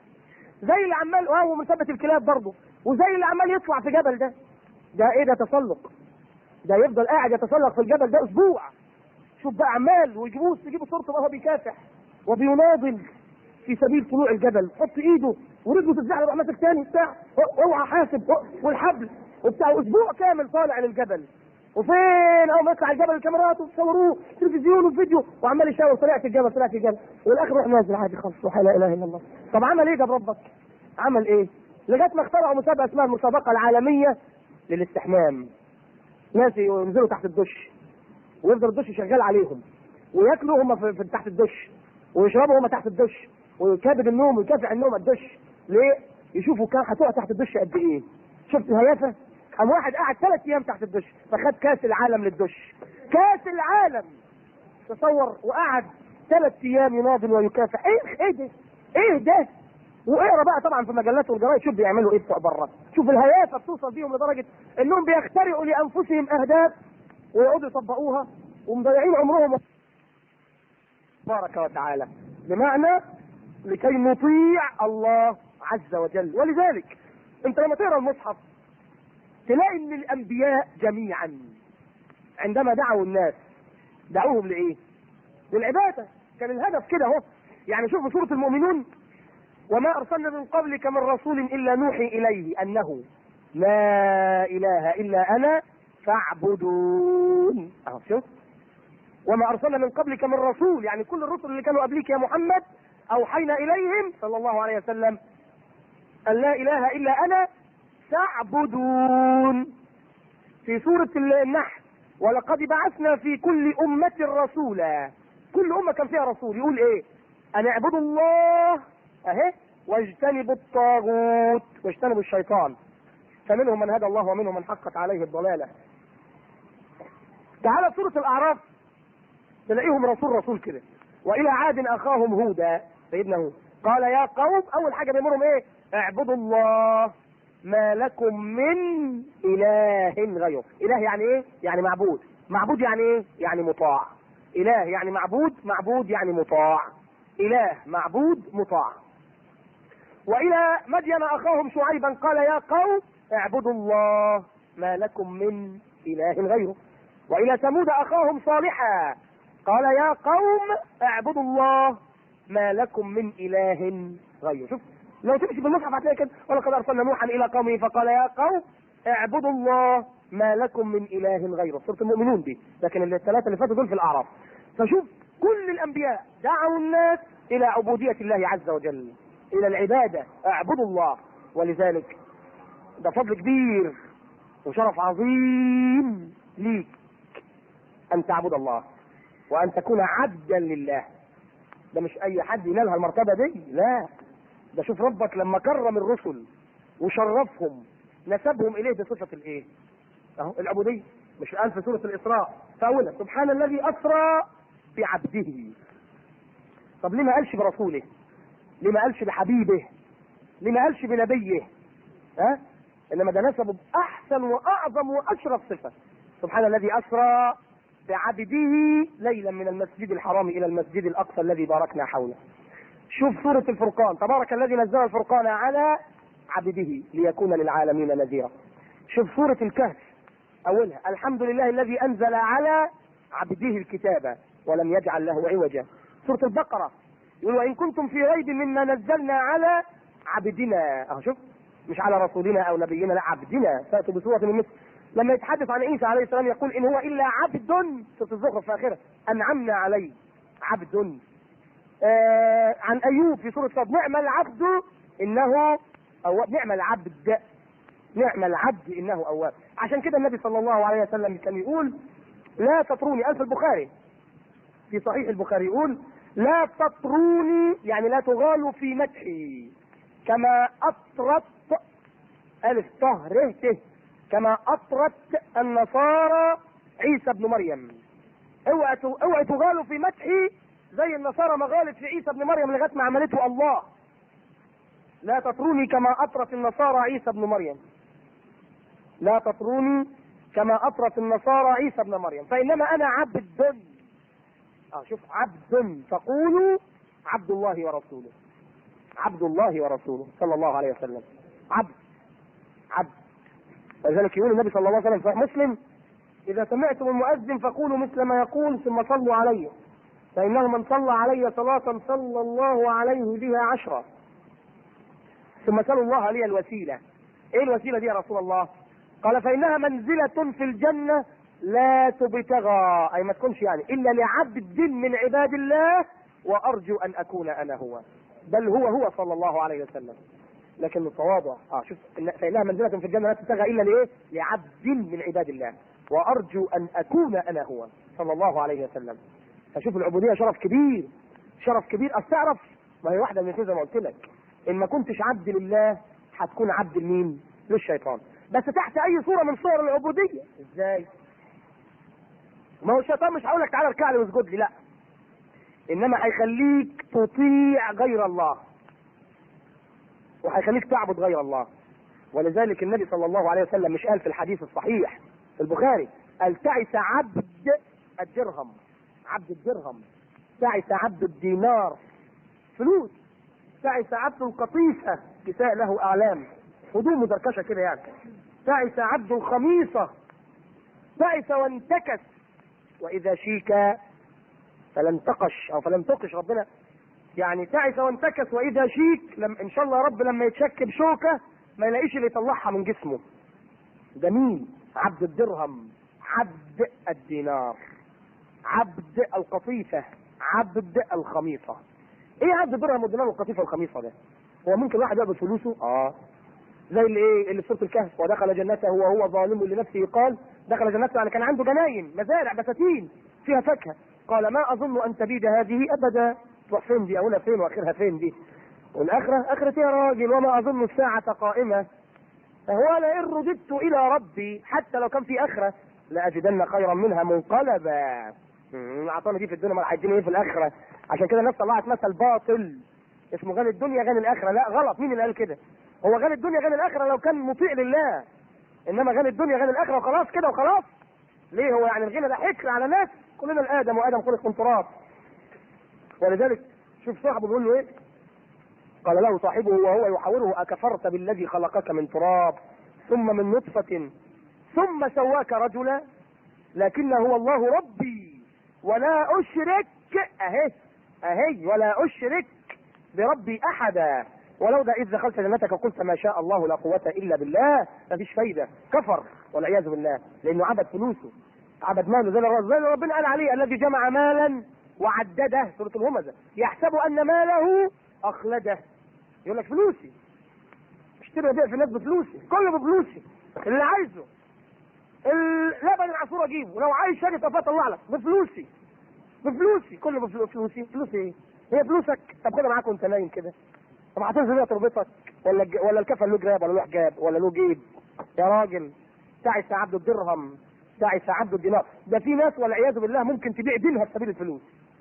زي اللي عمال اه ومثبت الكلاب برضه وزي اللي عمال يطلع في جبل ده ده ايه ده تسلق ده يفضل قاعد يتسلق في الجبل ده اسبوع شوف بقى عمال ويجيبوه يجيبوا صورته وهو بيكافح وبيناضل في سبيل طلوع الجبل حط ايده ورجله تتزحلق يروح ماسك تاني بتاع اوعى حاسب والحبل وبتاع اسبوع كامل طالع للجبل وفين اول ما يطلع الجبل الكاميرات وتصوروه تلفزيون وفيديو وعمال يشاور طلعت الجبل طلعت الجبل والاخر يروح نازل عادي خالص لا اله الا الله طب عمل ايه ده بربك؟ عمل ايه؟ لغايه ما اخترعوا مسابقه اسمها المسابقه العالميه للاستحمام ناس ينزلوا تحت الدش ويفضل الدش شغال عليهم وياكلوا هم في, في تحت الدش ويشربوا هم تحت الدش ويكابد النوم ويكافح النوم الدش ليه؟ يشوفوا كان هتقع تحت الدش قد ايه شفت الهيافه؟ قام واحد قعد ثلاث ايام تحت الدش فخد كاس العالم للدش كاس العالم تصور وقعد ثلاث ايام يناضل ويكافح ايه ايه ده ايه ده واقرا بقى طبعا في مجلات والجرايد شوف بيعملوا ايه بتوع بره شوف الهيافه بتوصل بيهم لدرجه انهم بيخترعوا لانفسهم اهداف ويقعدوا يطبقوها ومضيعين عمرهم تبارك وتعالى بمعنى لكي نطيع الله عز وجل ولذلك انت لما تقرا المصحف تلاقي ان الانبياء جميعا عندما دعوا الناس دعوهم لايه؟ للعباده كان الهدف كده اهو يعني شوفوا سوره المؤمنون وما ارسلنا من قبلك من رسول الا نوحي اليه انه لا اله الا انا فاعبدون اهو شوف وما ارسلنا من قبلك من رسول يعني كل الرسل اللي كانوا قبلك يا محمد اوحينا اليهم صلى الله عليه وسلم ان لا اله الا انا فاعبدون في سورة النحل ولقد بعثنا في كل أمة رسولا كل أمة كان فيها رسول يقول إيه أن اعبدوا الله أهي واجتنبوا الطاغوت واجتنبوا الشيطان فمنهم من هدى الله ومنهم من حقت عليه الضلالة تعالى في سورة الأعراف تلاقيهم رسول رسول كده وإلى عاد أخاهم هودا سيدنا هود قال يا قوم أول حاجة بيأمرهم إيه اعبدوا الله ما لكم من اله غيره اله يعني ايه يعني معبود معبود يعني ايه يعني مطاع اله يعني معبود معبود يعني مطاع اله معبود مطاع والى مدين اخاهم شعيبا قال يا قوم اعبدوا الله ما لكم من اله غيره والى ثمود اخاهم صالحا قال يا قوم اعبدوا الله ما لكم من اله غيره شوف لو تمشي في المصحف هتلاقي كده ولقد ارسلنا نوحا الى قومه فقال يا قوم اعبدوا الله ما لكم من اله غيره سوره المؤمنون دي لكن الثلاثه اللي فاتوا دول في الاعراف فشوف كل الانبياء دعوا الناس الى عبوديه الله عز وجل الى العباده اعبدوا الله ولذلك ده فضل كبير وشرف عظيم ليك ان تعبد الله وان تكون عبدا لله ده مش اي حد ينالها المرتبه دي لا ده شوف ربك لما كرم الرسل وشرفهم نسبهم اليه بصفه الايه؟ اهو العبوديه مش قال في سوره الاسراء فاولا سبحان الذي اسرى بعبده طب ليه ما قالش برسوله؟ ليه ما قالش بحبيبه؟ ليه ما قالش بنبيه؟ ها؟ انما ده نسبه باحسن واعظم واشرف صفه سبحان الذي اسرى بعبده ليلا من المسجد الحرام الى المسجد الاقصى الذي باركنا حوله شوف سورة الفرقان تبارك الذي نزل الفرقان على عبده ليكون للعالمين نذيرا شوف سورة الكهف أولها الحمد لله الذي أنزل على عبده الكتاب ولم يجعل له عوجا سورة البقرة يقول وإن كنتم في ريب مما نزلنا على عبدنا أهو شوف مش على رسولنا أو نبينا لا عبدنا فأتوا بسورة من مثل لما يتحدث عن عيسى عليه السلام يقول إن هو إلا عبد سورة الزخرف في آخرة أنعمنا عليه عبد آه عن ايوب في سوره صاد نعم العبد انه او نعم العبد نعم العبد انه اواب عشان كده النبي صلى الله عليه وسلم كان يقول لا تطروني الف البخاري في صحيح البخاري يقول لا تطروني يعني لا تغالوا في مدحي كما اطرت الف طه ر ت كما اطرت النصارى عيسى ابن مريم اوعى اوعى تغالوا في مدحي زي النصارى ما غالت في عيسى ابن مريم لغايه ما عملته الله لا تطروني كما اطرت النصارى عيسى ابن مريم لا تطروني كما اطرت النصارى عيسى ابن مريم فانما انا عبد اه شوف عبد فقولوا عبد الله ورسوله عبد الله ورسوله صلى الله عليه وسلم عبد عبد ولذلك يقول النبي صلى الله عليه وسلم في مسلم اذا سمعتم المؤذن فقولوا مثل ما يقول ثم صلوا عليه فإنه من صلى علي صلاة صلى الله عليه بها عشرة ثم سألوا الله لي الوسيلة ايه الوسيلة دي يا رسول الله قال فإنها منزلة في الجنة لا تبتغى أي ما تكونش يعني إلا لعبد من عباد الله وأرجو أن أكون أنا هو بل هو هو صلى الله عليه وسلم لكن التواضع اه شوف فإنها منزلة في الجنة لا تبتغى إلا لإيه لعبد من عباد الله وأرجو أن أكون أنا هو صلى الله عليه وسلم فشوف العبوديه شرف كبير شرف كبير اصل تعرف ما هي واحده من الاثنين زي ما قلت لك ان ما كنتش عبد لله هتكون عبد لمين؟ للشيطان بس تحت اي صوره من صور العبوديه ازاي؟ ما هو الشيطان مش هقول لك تعالى اركع لي واسجد لي لا انما هيخليك تطيع غير الله وهيخليك تعبد غير الله ولذلك النبي صلى الله عليه وسلم مش قال في الحديث الصحيح في البخاري قال تعس عبد الدرهم عبد الدرهم تعس عبد الدينار فلوس تعس عبد القطيفة كساء له أعلام هدوم مدركشة كده يعني تعس عبد الخميصة تعس وانتكس وإذا شيك فلم تقش أو فلم تقش ربنا يعني تعس وانتكس وإذا شيك لم إن شاء الله رب لما يتشك بشوكة ما يلاقيش اللي يطلعها من جسمه ده مين عبد الدرهم عبد الدينار عبد القطيفة عبد الخميصة ايه عبد الدرهم والدينار والقطيفة والخميصة ده هو ممكن واحد يقبض فلوسه اه زي اللي ايه اللي في سوره الكهف ودخل جنته وهو ظالم لنفسه قال دخل جنته يعني كان عنده جناين مزارع بساتين فيها فاكهه قال ما اظن ان تبيد هذه ابدا تروح فين دي اولها فين واخرها فين دي والاخره اخرتي يا راجل وما اظن الساعه قائمه فهو لئن رددت الى ربي حتى لو كان في اخره لاجدن خيرا منها منقلبا مم، اعطاني دي في الدنيا ما هيديني ايه في الاخره عشان كده الناس طلعت مثل باطل اسمه غني الدنيا غني الاخره لا غلط مين اللي قال كده هو غني الدنيا غني الاخره لو كان مطيع لله انما غني الدنيا غني الاخره وخلاص كده وخلاص ليه هو يعني الغنى ده حكر على ناس كلنا الادم وادم خلق من تراب ولذلك شوف صاحبه بيقول له ايه قال له صاحبه وهو يحاوره اكفرت بالذي خلقك من تراب ثم من نطفه ثم سواك رجلا لكن هو الله ربي ولا اشرك اهي اهي ولا اشرك بربي احدا ولو ده اذ دخلت جنتك قلت ما شاء الله لا قوه الا بالله مفيش فايده كفر والعياذ بالله لانه عبد فلوسه عبد ماله زي ما زي ما ربنا قال عليه الذي جمع مالا وعدده سوره الهمزه يحسب ان ماله اخلده يقول لك فلوسي اشتري بيع في الناس بفلوسي كله بفلوسي اللي عايزه اللبن العصفور اجيبه ولو عايز شاري طفاه اطلع لك بفلوسي بفلوسي كله بفلوسي فلوسي ايه؟ هي فلوسك طب خدها معاك وانت نايم كده طب هتنزل بيها تربطك ولا الج... ولا الكفن له جراب ولا له حجاب ولا له جيب يا راجل تعس عبد الدرهم تعس عبد الدينار ده في ناس والعياذ بالله ممكن تبيع دينها في سبيل الفلوس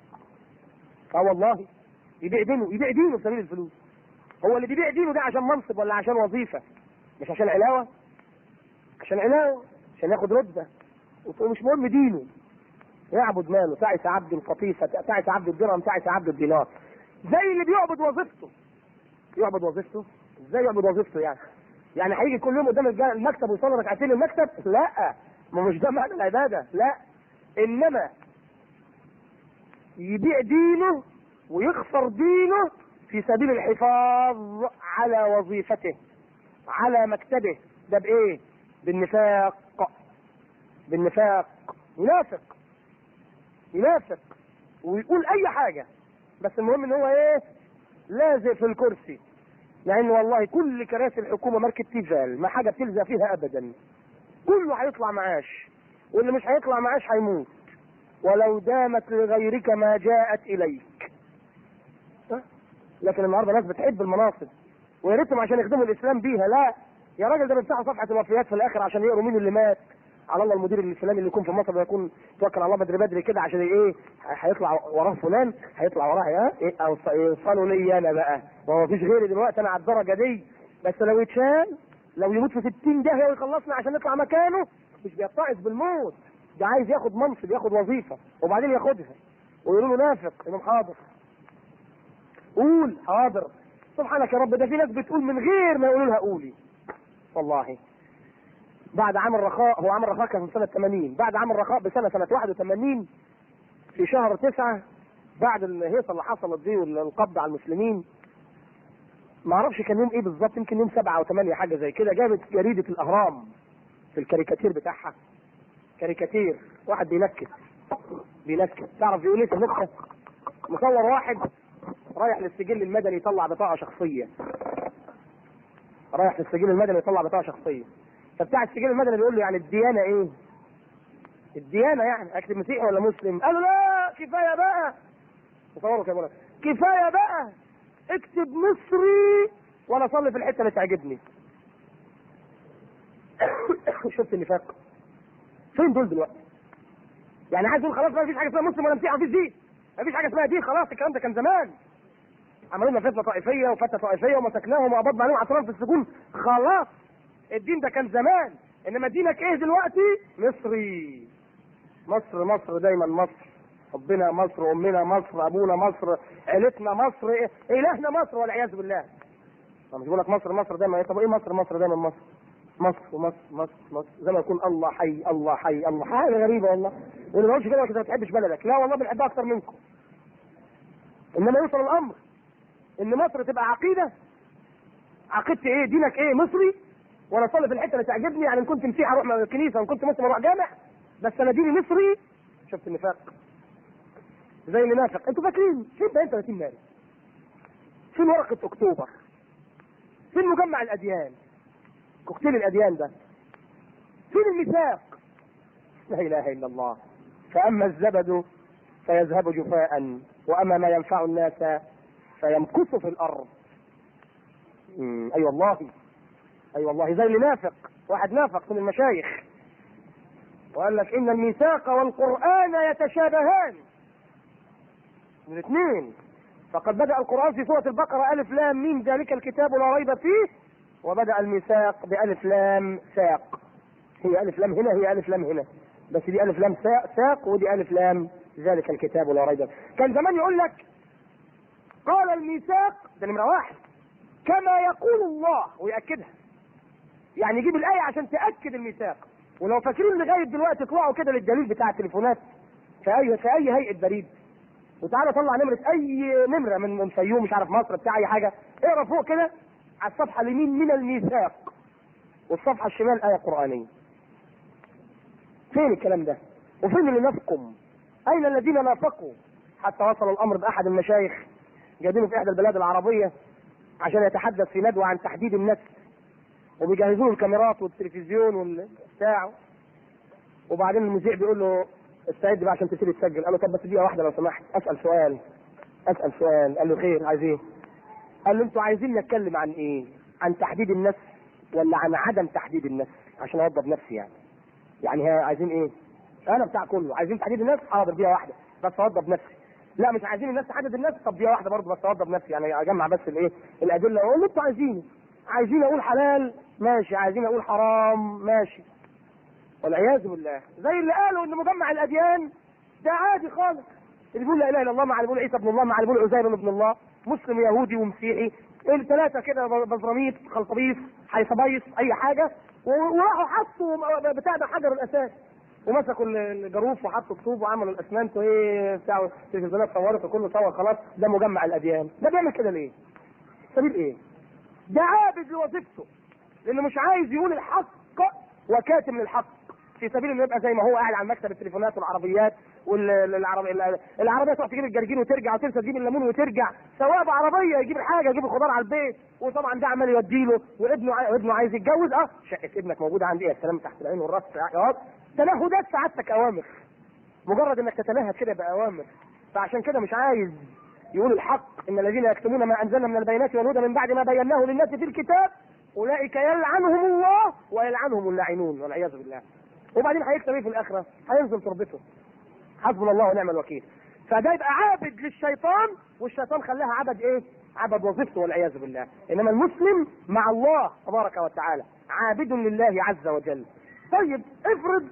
اه والله يبيع دينه يبيع دينه في سبيل الفلوس هو اللي بيبيع دينه ده عشان منصب ولا عشان وظيفه مش عشان علاوه عشان علاوه عشان ياخد رتبه ومش مهم دينه يعبد ماله تعس عبد القطيفه تعس عبد الدرهم تعس عبد الدينار زي اللي بيعبد وظيفته يعبد وظيفته ازاي يعبد وظيفته يعني يعني هيجي كل يوم قدام الج- المكتب ويصلي ركعتين المكتب لا ما مش ده معنى العباده لا انما يبيع دينه ويخسر دينه في سبيل الحفاظ على وظيفته على مكتبه ده بايه بالنفاق بالنفاق ينافق ينافق ويقول اي حاجه بس المهم ان هو ايه لازق في الكرسي لان والله كل كراسي الحكومه ماركه تيفال ما حاجه بتلزق فيها ابدا كله هيطلع معاش واللي مش هيطلع معاش هيموت ولو دامت لغيرك ما جاءت اليك ها؟ لكن النهارده ناس بتحب المناصب ويا ريتهم عشان يخدموا الاسلام بيها لا يا راجل ده بيفتحوا صفحه الوفيات في الاخر عشان يقروا مين اللي مات على الله المدير الفلاني اللي يكون في مصر يكون توكل على الله بدري بدري كده عشان ايه هيطلع وراه فلان هيطلع وراه ها ايه او يوصلوا لي انا بقى ما هو فيش غيري دلوقتي انا على الدرجه دي بس لو يتشال لو يموت في 60 داهيه ويخلصنا عشان نطلع مكانه مش بيتعظ بالموت ده عايز ياخد منصب ياخد وظيفه وبعدين ياخدها ويقولوا له نافق يقول حاضر قول حاضر سبحانك يا رب ده في ناس بتقول من غير ما يقولوا لها قولي والله بعد عام الرخاء هو عام الرخاء كان في سنة 80 بعد عام الرخاء بسنة سنة 81 في شهر تسعة بعد الهيصة اللي حصلت دي والقبض على المسلمين ما اعرفش كان يوم ايه بالظبط يمكن يوم سبعة او ثمانية حاجة زي كده جابت جريدة الاهرام في الكاريكاتير بتاعها كاريكاتير واحد بينكت بينكت تعرف بيقول ايه في النكتة مصور واحد رايح للسجل المدني يطلع بطاقة شخصية رايح للسجل المدني يطلع بطاقة شخصية فبتاع السجل المدني بيقول له يعني الديانة ايه؟ الديانة يعني اكتب مسيحي ولا مسلم؟ قال له لا كفاية بقى تصوروا كده بقول لك، كفاية بقى اكتب مصري وانا اصلي في الحتة اللي تعجبني شفت النفاق فين دول دلوقتي؟ يعني عايز يقول خلاص ما فيش حاجة اسمها مسلم ولا مسيحي ما فيش دين مفيش حاجه اسمها دين خلاص الكلام ده كان زمان عملوا لنا فتنه طائفيه وفتنه طائفيه ومسكناهم وقبضنا عليهم عشرات في السجون خلاص الدين ده كان زمان انما دينك ايه دلوقتي مصري مصر مصر دايما مصر ربنا مصر امنا مصر ابونا مصر عيلتنا مصر إيه؟ الهنا مصر والعياذ بالله طب مش بيقول لك مصر مصر دايما طب ايه مصر مصر دايما مصر مصر ومصر مصر مصر زي ما يكون الله حي الله حي الله حاجه غريبه والله واللي ما يقولش كده كده ما بتحبش بلدك لا والله بنحبها اكتر منكم انما يوصل الامر ان مصر تبقى عقيده عقيدتي ايه دينك ايه مصري وانا اصلي في الحته اللي تعجبني يعني ان كنت مسيحي اروح الكنيسه وان كنت مسلم اروح جامع بس انا ديني مصري شفت النفاق زي اللي نافق انتوا فاكرين فين بقى 30 مارس فين ورقه اكتوبر فين مجمع الاديان كوكتيل الاديان ده فين الميثاق لا اله الا الله فاما الزبد فيذهب جفاء واما ما ينفع الناس فيمكث في الارض اي أيوة والله اي أيوة والله زي اللي نافق واحد نافق من المشايخ وقال لك ان الميثاق والقران يتشابهان الاثنين فقد بدا القران في سوره البقره الف لام ميم ذلك الكتاب لا ريب فيه وبدا الميثاق بالف لام ساق هي الف لام هنا هي الف لام هنا بس دي الف لام ساق ودي الف لام ذلك الكتاب لا ريب فيه كان زمان يقول لك قال الميثاق ده نمره واحد كما يقول الله ويأكدها يعني يجيب الآية عشان تأكد الميثاق ولو فاكرين لغاية دلوقتي اطلعوا كده للدليل بتاع التليفونات في أي في أي هيئة بريد وتعالى طلع نمرة أي نمرة من من فيوم مش عارف مصر بتاع أي حاجة اقرا فوق كده على الصفحة اليمين من الميثاق والصفحة الشمال آية قرآنية فين الكلام ده؟ وفين اللي نفقم؟ أين الذين نافقوا؟ حتى وصل الأمر بأحد المشايخ جايبينه في إحدى البلاد العربية عشان يتحدث في ندوة عن تحديد النسل وبيجهزوا له الكاميرات والتلفزيون والبتاع وبعدين المذيع بيقول له استعد بقى عشان تبتدي تسجل قال له طب بس دقيقة واحدة لو سمحت أسأل سؤال أسأل سؤال قال له خير عايز إيه؟ قال له أنتوا عايزين نتكلم عن إيه؟ عن تحديد النسل ولا عن عدم تحديد النسل عشان أوضب نفسي يعني يعني ها عايزين إيه؟ أنا بتاع كله عايزين تحديد النسل حاضر دقيقة واحدة بس أوضب نفسي لا مش عايزين الناس تحدد الناس طب دي واحده برضه بس اوضب نفسي يعني اجمع بس الايه الادله اقول اللي انتوا عايزينه عايزين اقول حلال ماشي عايزين اقول حرام ماشي والعياذ بالله زي اللي قالوا ان مجمع الاديان ده عادي خالص اللي بيقول لا اله الا الله مع اللي بيقول عيسى ابن الله مع اللي بيقول عزير ابن الله مسلم يهودي ومسيحي الثلاثه كده بزراميط خلطبيس حيصبيس اي حاجه وراحوا حطوا بتاع ده حجر الاساس ومسكوا الجروف وحطوا الطوب وعملوا الاسمنت وايه بتاع التلفزيونات صورت وكله صور خلاص ده مجمع الاديان ده بيعمل كده ليه؟ سبيل ايه؟ ده عابد لوظيفته لانه مش عايز يقول الحق وكاتم للحق في سبيل انه يبقى زي ما هو قاعد على مكتب التليفونات والعربيات والعربية العربية تروح تجيب الجرجين وترجع وتنسى تجيب الليمون وترجع سواء بعربية يجيب الحاجة يجيب الخضار على البيت وطبعا ده عمال يوديله وابنه وابنه عايز يتجوز اه شقة ابنك موجودة عندي يا سلام تحت العين والراس يا تنهدات سعادتك اوامر مجرد انك تتنهد كده باوامر فعشان كده مش عايز يقول الحق ان الذين يكتمون ما انزلنا من البينات والهدى من بعد ما بيناه للناس في الكتاب اولئك يلعنهم الله ويلعنهم اللاعنون والعياذ بالله وبعدين هيكتب ايه في الاخره؟ هينزل تربته حسبنا الله ونعم الوكيل فده يبقى عابد للشيطان والشيطان خلاها عبد ايه؟ عبد وظيفته والعياذ بالله انما المسلم مع الله تبارك وتعالى عابد لله عز وجل طيب افرض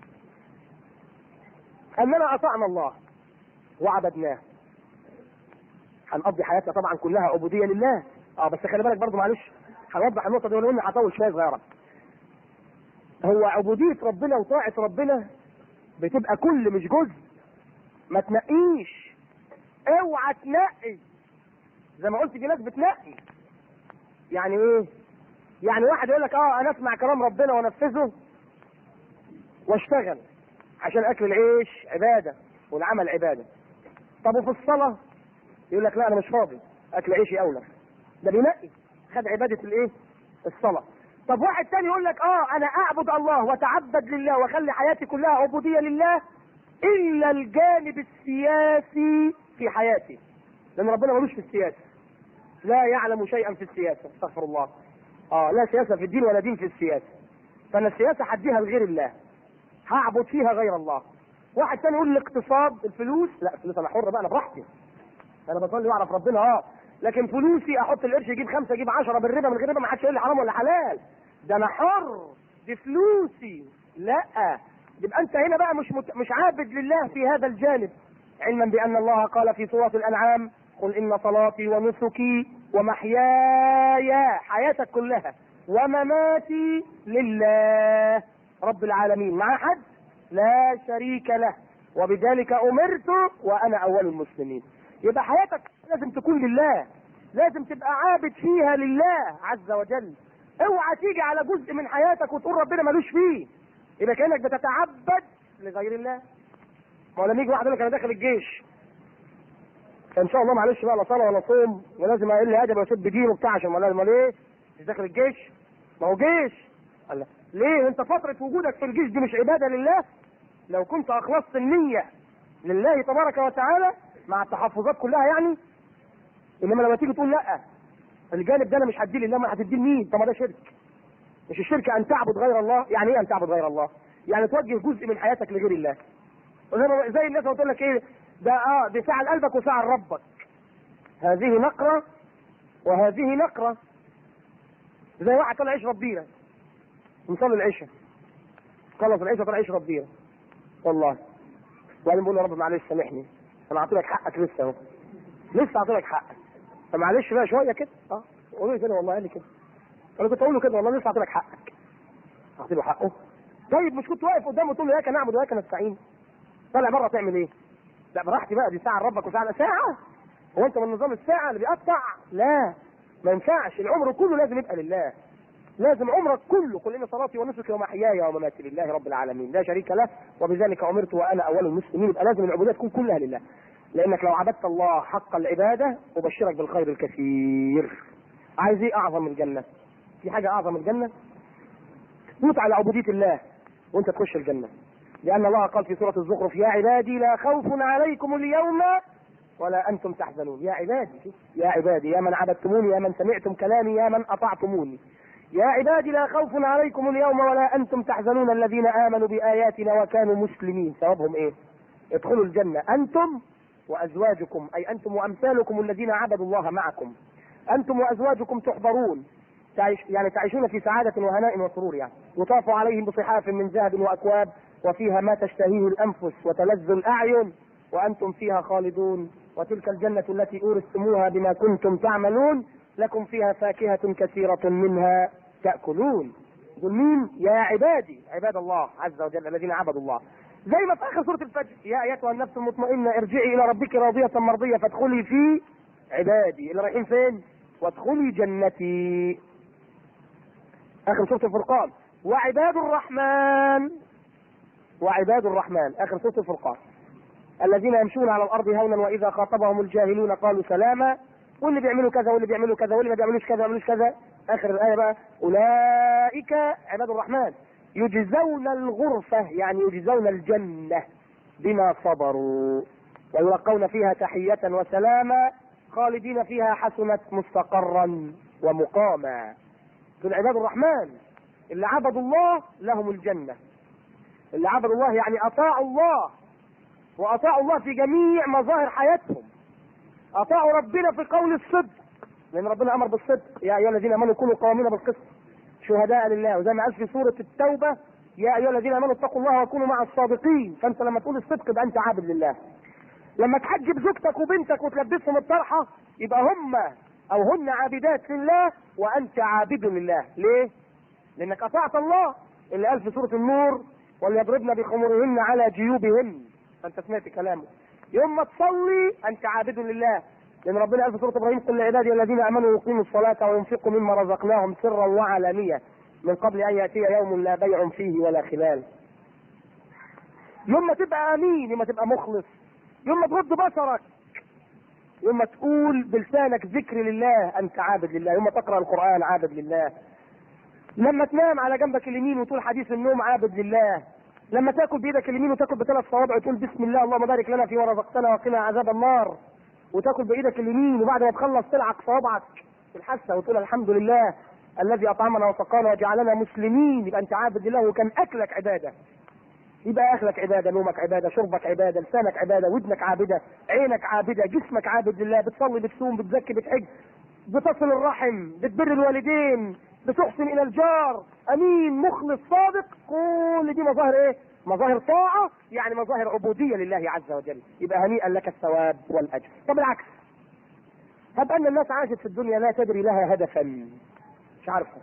اننا اطعنا الله وعبدناه هنقضي حياتنا طبعا كلها عبوديه لله اه بس خلي بالك برضه معلش هنوضح النقطه دي ولو اني هطول شويه صغيره هو عبوديه ربنا وطاعه ربنا بتبقى كل مش جزء ما تنقيش اوعى تنقي زي ما قلت في ناس بتنقي يعني ايه يعني واحد يقول لك اه انا اسمع كلام ربنا وانفذه واشتغل عشان اكل العيش عباده والعمل عباده طب وفي الصلاه يقول لك لا انا مش فاضي اكل عيشي اولى ده بينقي خد عباده الايه الصلاه طب واحد تاني يقول لك اه انا اعبد الله واتعبد لله واخلي حياتي كلها عبوديه لله الا الجانب السياسي في حياتي لان ربنا ملوش في السياسه لا يعلم شيئا في السياسه استغفر الله اه لا سياسه في الدين ولا دين في السياسه فانا السياسه هديها لغير الله هعبد فيها غير الله واحد تاني يقول الاقتصاد الفلوس لا الفلوس انا حر بقى انا براحتي انا بصلي واعرف ربنا اه لكن فلوسي احط القرش يجيب خمسه يجيب عشرة بالربا من غير ربا ما حدش يقول لي حرام ولا حلال ده انا حر دي فلوسي لا يبقى انت هنا بقى مش مت... مش عابد لله في هذا الجانب علما بان الله قال في سوره الانعام قل ان صلاتي ونسكي ومحياي حياتك كلها ومماتي لله رب العالمين مع حد لا شريك له وبذلك امرت وانا اول المسلمين يبقى حياتك لازم تكون لله لازم تبقى عابد فيها لله عز وجل اوعى تيجي على جزء من حياتك وتقول ربنا ملوش فيه يبقى كانك بتتعبد لغير الله ما هو لما يجي واحد يقول لك انا داخل الجيش ان شاء الله معلش بقى لا صلاه ولا صوم ولازم اقل ادب واسب دين وبتاع عشان امال امال ايه؟ مش داخل الجيش؟ ما هو جيش الله ليه انت فتره وجودك في الجيش دي مش عباده لله؟ لو كنت اخلصت النيه لله تبارك وتعالى مع التحفظات كلها يعني انما لما تيجي تقول لا الجانب ده انا مش هديه لله ما هتديه لمين؟ طب ما ده شرك مش الشرك ان تعبد غير الله يعني ايه ان تعبد غير الله؟ يعني توجه جزء من حياتك لغير الله زي زي الناس بتقول لك ايه ده اه دي ساعه لقلبك وساعه لربك هذه نقره وهذه نقره زي واحد طلع يشرب بيره نصلي العشاء خلص العشاء طلع يشرب بيره والله وبعدين بقول له يا رب معلش سامحني انا اعطي لك حقك لسه اهو لسه اعطي لك حقك فمعلش بقى شويه كده اه قولوا لي كده والله قال لي كده انا كنت اقول له كده والله لسه اعطي لك حقك اعطي له حقه طيب مش كنت واقف قدامه تقول له اياك نعبد واياك نستعين طالع بره تعمل ايه؟ لا براحتي بقى دي ساعه لربك وساعه ساعه هو انت من نظام الساعه اللي بيقطع لا ما ينفعش العمر كله لازم يبقى لله لازم عمرك كله قل ان صلاتي ونسكي ومحياي ومماتي لله رب العالمين لا شريك له وبذلك امرت وانا اول المسلمين يبقى لازم العبوديه تكون كلها لله لانك لو عبدت الله حق العباده ابشرك بالخير الكثير عايز ايه اعظم من الجنه في حاجه اعظم من الجنه موت على عبوديه الله وانت تخش الجنه لأن الله قال في سورة الزخرف يا عبادي لا خوف عليكم اليوم ولا أنتم تحزنون يا عبادي يا عبادي يا من عبدتموني يا من سمعتم كلامي يا من أطعتموني يا عبادي لا خوف عليكم اليوم ولا أنتم تحزنون الذين آمنوا بآياتنا وكانوا مسلمين ثوابهم إيه ادخلوا الجنة أنتم وأزواجكم أي أنتم وأمثالكم الذين عبدوا الله معكم أنتم وأزواجكم تحضرون تعيش يعني تعيشون في سعادة وهناء وسرور يعني يطاف عليهم بصحاف من ذهب وأكواب وفيها ما تشتهيه الانفس وتلذ الاعين وانتم فيها خالدون وتلك الجنه التي اورثتموها بما كنتم تعملون لكم فيها فاكهه كثيره منها تاكلون دول مين يا عبادي عباد الله عز وجل الذين عبدوا الله زي ما في اخر سوره الفجر يا ايتها النفس المطمئنه ارجعي الى ربك راضيه مرضيه فادخلي في عبادي اللي رايحين فين وادخلي جنتي اخر سوره الفرقان وعباد الرحمن وعباد الرحمن اخر سوره الفرقان الذين يمشون على الارض هونا واذا خاطبهم الجاهلون قالوا سلاما واللي بيعملوا كذا واللي بيعملوا كذا واللي ما بيعملوش كذا ما بيعملوش كذا اخر الايه بقى اولئك عباد الرحمن يجزون الغرفه يعني يجزون الجنه بما صبروا ويلقون فيها تحيه وسلاما خالدين فيها حسنت مستقرا ومقاما دول عباد الرحمن اللي عبدوا الله لهم الجنه اللي عبدوا الله يعني اطاعوا الله واطاعوا الله في جميع مظاهر حياتهم اطاعوا ربنا في قول الصدق لان ربنا امر بالصدق يا ايها الذين امنوا كونوا قوامين بالقسط شهداء لله وزي ما قال في سوره التوبه يا ايها الذين امنوا اتقوا الله وكونوا مع الصادقين فانت لما تقول الصدق يبقى انت عابد لله لما تحجب زوجتك وبنتك وتلبسهم الطرحه يبقى هم او هن عابدات لله وانت عابد لله ليه لانك اطعت الله اللي قال في سوره النور وليضربن بخمرهن على جيوبهن فانت سمعت كلامه يوم ما تصلي انت عابد لله لان ربنا قال في سوره ابراهيم قل لعبادي الذين امنوا يقيموا الصلاه وينفقوا مما رزقناهم سرا وعلانيه من قبل ان ياتي يوم لا بيع فيه ولا خلال يوم ما تبقى امين يوم ما تبقى مخلص يوم ما تغض بصرك يوم ما تقول بلسانك ذكر لله انت عابد لله يوم ما تقرا القران عابد لله لما تنام على جنبك اليمين وتقول حديث النوم عابد لله لما تاكل بايدك اليمين وتاكل بثلاث صوابع وتقول بسم الله اللهم بارك لنا فيما رزقتنا وقنا عذاب النار وتاكل بايدك اليمين وبعد ما تخلص تلعق صوابعك في الحاسه وتقول الحمد لله الذي اطعمنا وسقانا وجعلنا مسلمين يبقى انت عابد لله وكان اكلك عباده يبقى اكلك عباده نومك عباده شربك عباده لسانك عباده ودنك عابده عينك عابده جسمك عابد لله بتصلي بتصوم بتزكي بتحج بتصل الرحم بتبر الوالدين بتحسن الى الجار امين مخلص صادق كل دي مظاهر ايه مظاهر طاعه يعني مظاهر عبوديه لله عز وجل يبقى هنيئا لك الثواب والاجر طب العكس هب ان الناس عاشت في الدنيا لا تدري لها هدفا مش عارفه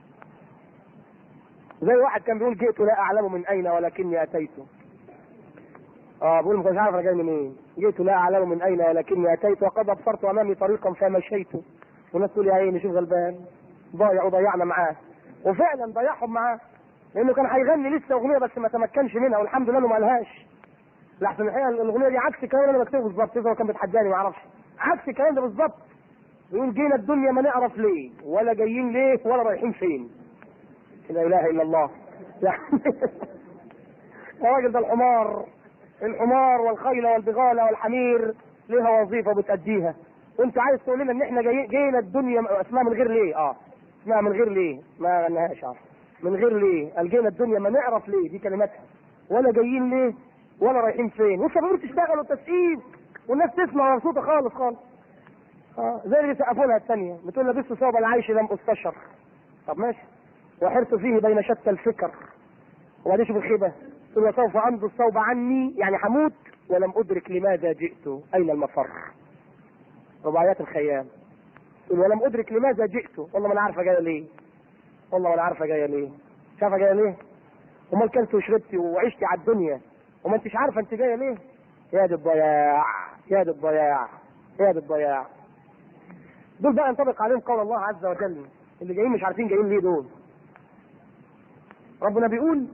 زي واحد كان بيقول جئت لا اعلم من اين ولكني اتيت اه بيقول مش عارف انا جاي منين جئت لا اعلم من اين ولكني اتيت وقد ابصرت امامي طريقا فمشيت والناس تقول يا عيني شوف غلبان ضايع وضيعنا معاه وفعلا ضيعهم معاه لانه كان هيغني لسه اغنيه بس ما تمكنش منها والحمد لله انه ما قالهاش لحسن الحقيقه الاغنيه دي عكس الكلام اللي انا بكتبه بالظبط اذا هو كان بيتحداني ما اعرفش عكس الكلام ده بالظبط يقول جينا الدنيا ما نعرف ليه ولا جايين ليه ولا رايحين فين لا اله الا الله يعني الراجل ده الحمار الحمار والخيل والبغال والحمير ليها وظيفه بتأديها وانت عايز تقول لنا ان احنا جاي جينا الدنيا اسمها من غير ليه اه اسمها من غير ليه ما غناهاش اه من غير ليه قال جينا الدنيا ما نعرف ليه دي كلماتها ولا جايين ليه ولا رايحين فين والشباب تشتغل وتسقيف والناس تسمع مبسوطه خالص خالص اه زي اللي بيسقفوا لها الثانيه بتقول لبست ثوب العيش لم استشر طب ماشي وحرت فيه بين شتى الفكر وبعدين شوف الخيبه تقول وسوف امضي الثوب عني يعني هموت ولم ادرك لماذا جئت اين المفر رباعيات الخيام تقول ولم ادرك لماذا جئت والله ما انا عارفه جايه ليه والله ما انا عارفه جايه ليه مش عارفه جايه ليه امال كلت وشربتي وعشتي على الدنيا وما انتش عارفه انت جايه ليه يا دي الضياع يا دي الضياع يا دي الضياع دول بقى ينطبق عليهم قول الله عز وجل اللي جايين مش عارفين جايين ليه دول ربنا بيقول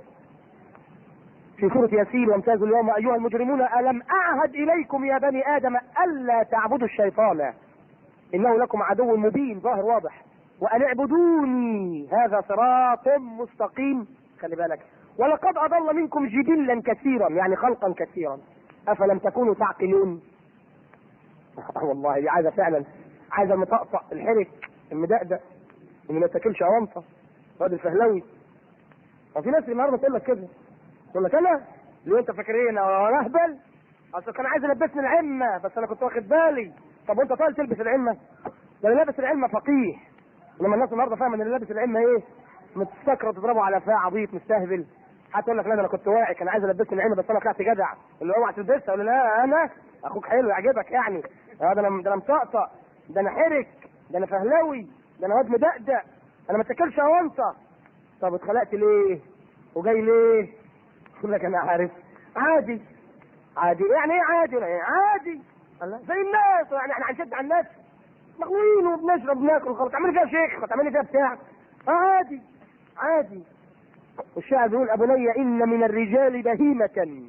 في سورة ياسين وامتازوا اليوم أيها المجرمون ألم أعهد إليكم يا بني آدم ألا تعبدوا الشيطان إنه لكم عدو مبين ظاهر واضح وأن اعبدوني هذا صراط مستقيم خلي بالك ولقد أضل منكم جبلا كثيرا يعني خلقا كثيرا أفلم تكونوا تعقلون والله دي عايزة فعلا عايزة المطقطق الحرك المدقدق اللي ما تاكلش أونطة واد الفهلوي وفي ناس النهارده تقول لك كده تقول لك انا ليه انت فاكر ايه انا اهبل اصل كان عايز يلبسني العمه بس انا كنت واخد بالي طب وانت طالع تلبس العمه ده اللي لابس العمه فقيه لما الناس النهارده فاهمه ان اللي لابس العمه ايه متسكر تضربه على فاه عبيط مستهبل حتى يقول لك لا ده انا كنت واعي كان عايز يلبسني العمه بس انا طلعت جدع اللي اوعى تلبسها اقول له لا انا اخوك حلو يعجبك يعني اه ده انا ده انا مطقطق ده انا حرك ده انا فهلوي ده انا واد مدقدق انا ما اتاكلش اونطه طب اتخلقت ليه وجاي ليه يقول لك انا عارف عادي عادي يعني ايه عادي يعني عادي الله زي الناس يعني احنا هنشد على الناس مغلوين وبنشرب بناكل خلاص تعملي فيها شيخ تعملي فيها بتاع آه عادي عادي والشاعر بيقول ابني ان من الرجال بهيمة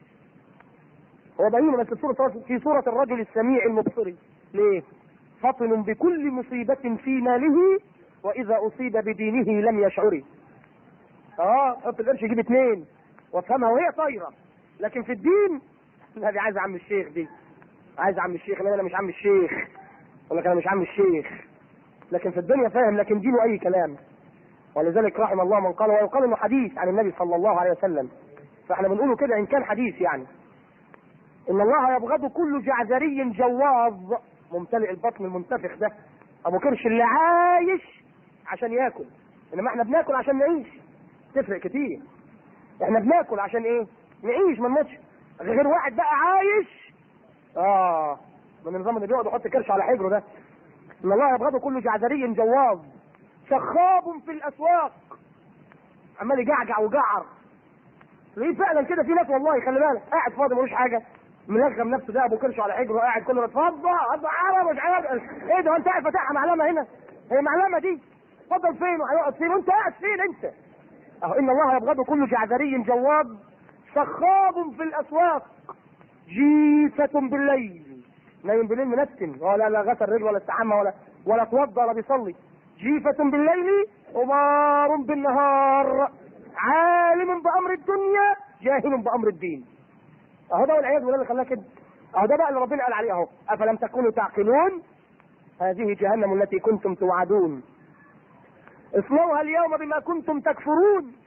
هو بهيمة بس في صورة في صورة الرجل السميع المبصر ليه؟ فطن بكل مصيبة في ماله واذا اصيب بدينه لم يشعر اه حط القرش يجيب اثنين وافهمها وهي طايره لكن في الدين لا دي عايز عم الشيخ دي عايز عم الشيخ لا انا مش عم الشيخ يقول لك انا مش عم الشيخ لكن في الدنيا فاهم لكن دينه اي كلام ولذلك رحم الله من قال ويقال انه حديث عن النبي صلى الله عليه وسلم فاحنا بنقوله كده ان كان حديث يعني ان الله يبغض كل جعذري جواظ ممتلئ البطن المنتفخ ده ابو كرش اللي عايش عشان ياكل انما احنا بناكل عشان نعيش تفرق كتير احنا بناكل عشان ايه نعيش ما نموتش غير واحد بقى عايش اه من النظام اللي بيقعد يحط كرش على حجره ده ان الله يبغض كل جعذري جواظ سخاب في الاسواق عمال يجعجع وجعر تلاقيه فعلا كده في ناس والله خلي بالك قاعد فاضي ملوش حاجه ملغم نفسه ده ابو كرش على حجره قاعد كله اتفضل اتفضل عرب مش عارف ايه ده انت قاعد فاتحها معلمه هنا هي معلمه دي اتفضل فين وهيقعد فين وانت قاعد فين انت اهو ان الله يبغض كل جعذري جواب سخاب في الاسواق جيفة بالليل نايم بالليل منتن ولا لا غسل رجل ولا استحمى ولا ولا توضى ولا بيصلي جيفة بالليل حمار بالنهار عالم بأمر الدنيا جاهل بأمر الدين اهو ده والعياذ بالله اللي خلاه كده اهو ده بقى اللي ربنا قال عليه اهو افلم تكونوا تعقلون هذه جهنم التي كنتم توعدون اصلوها اليوم بما كنتم تكفرون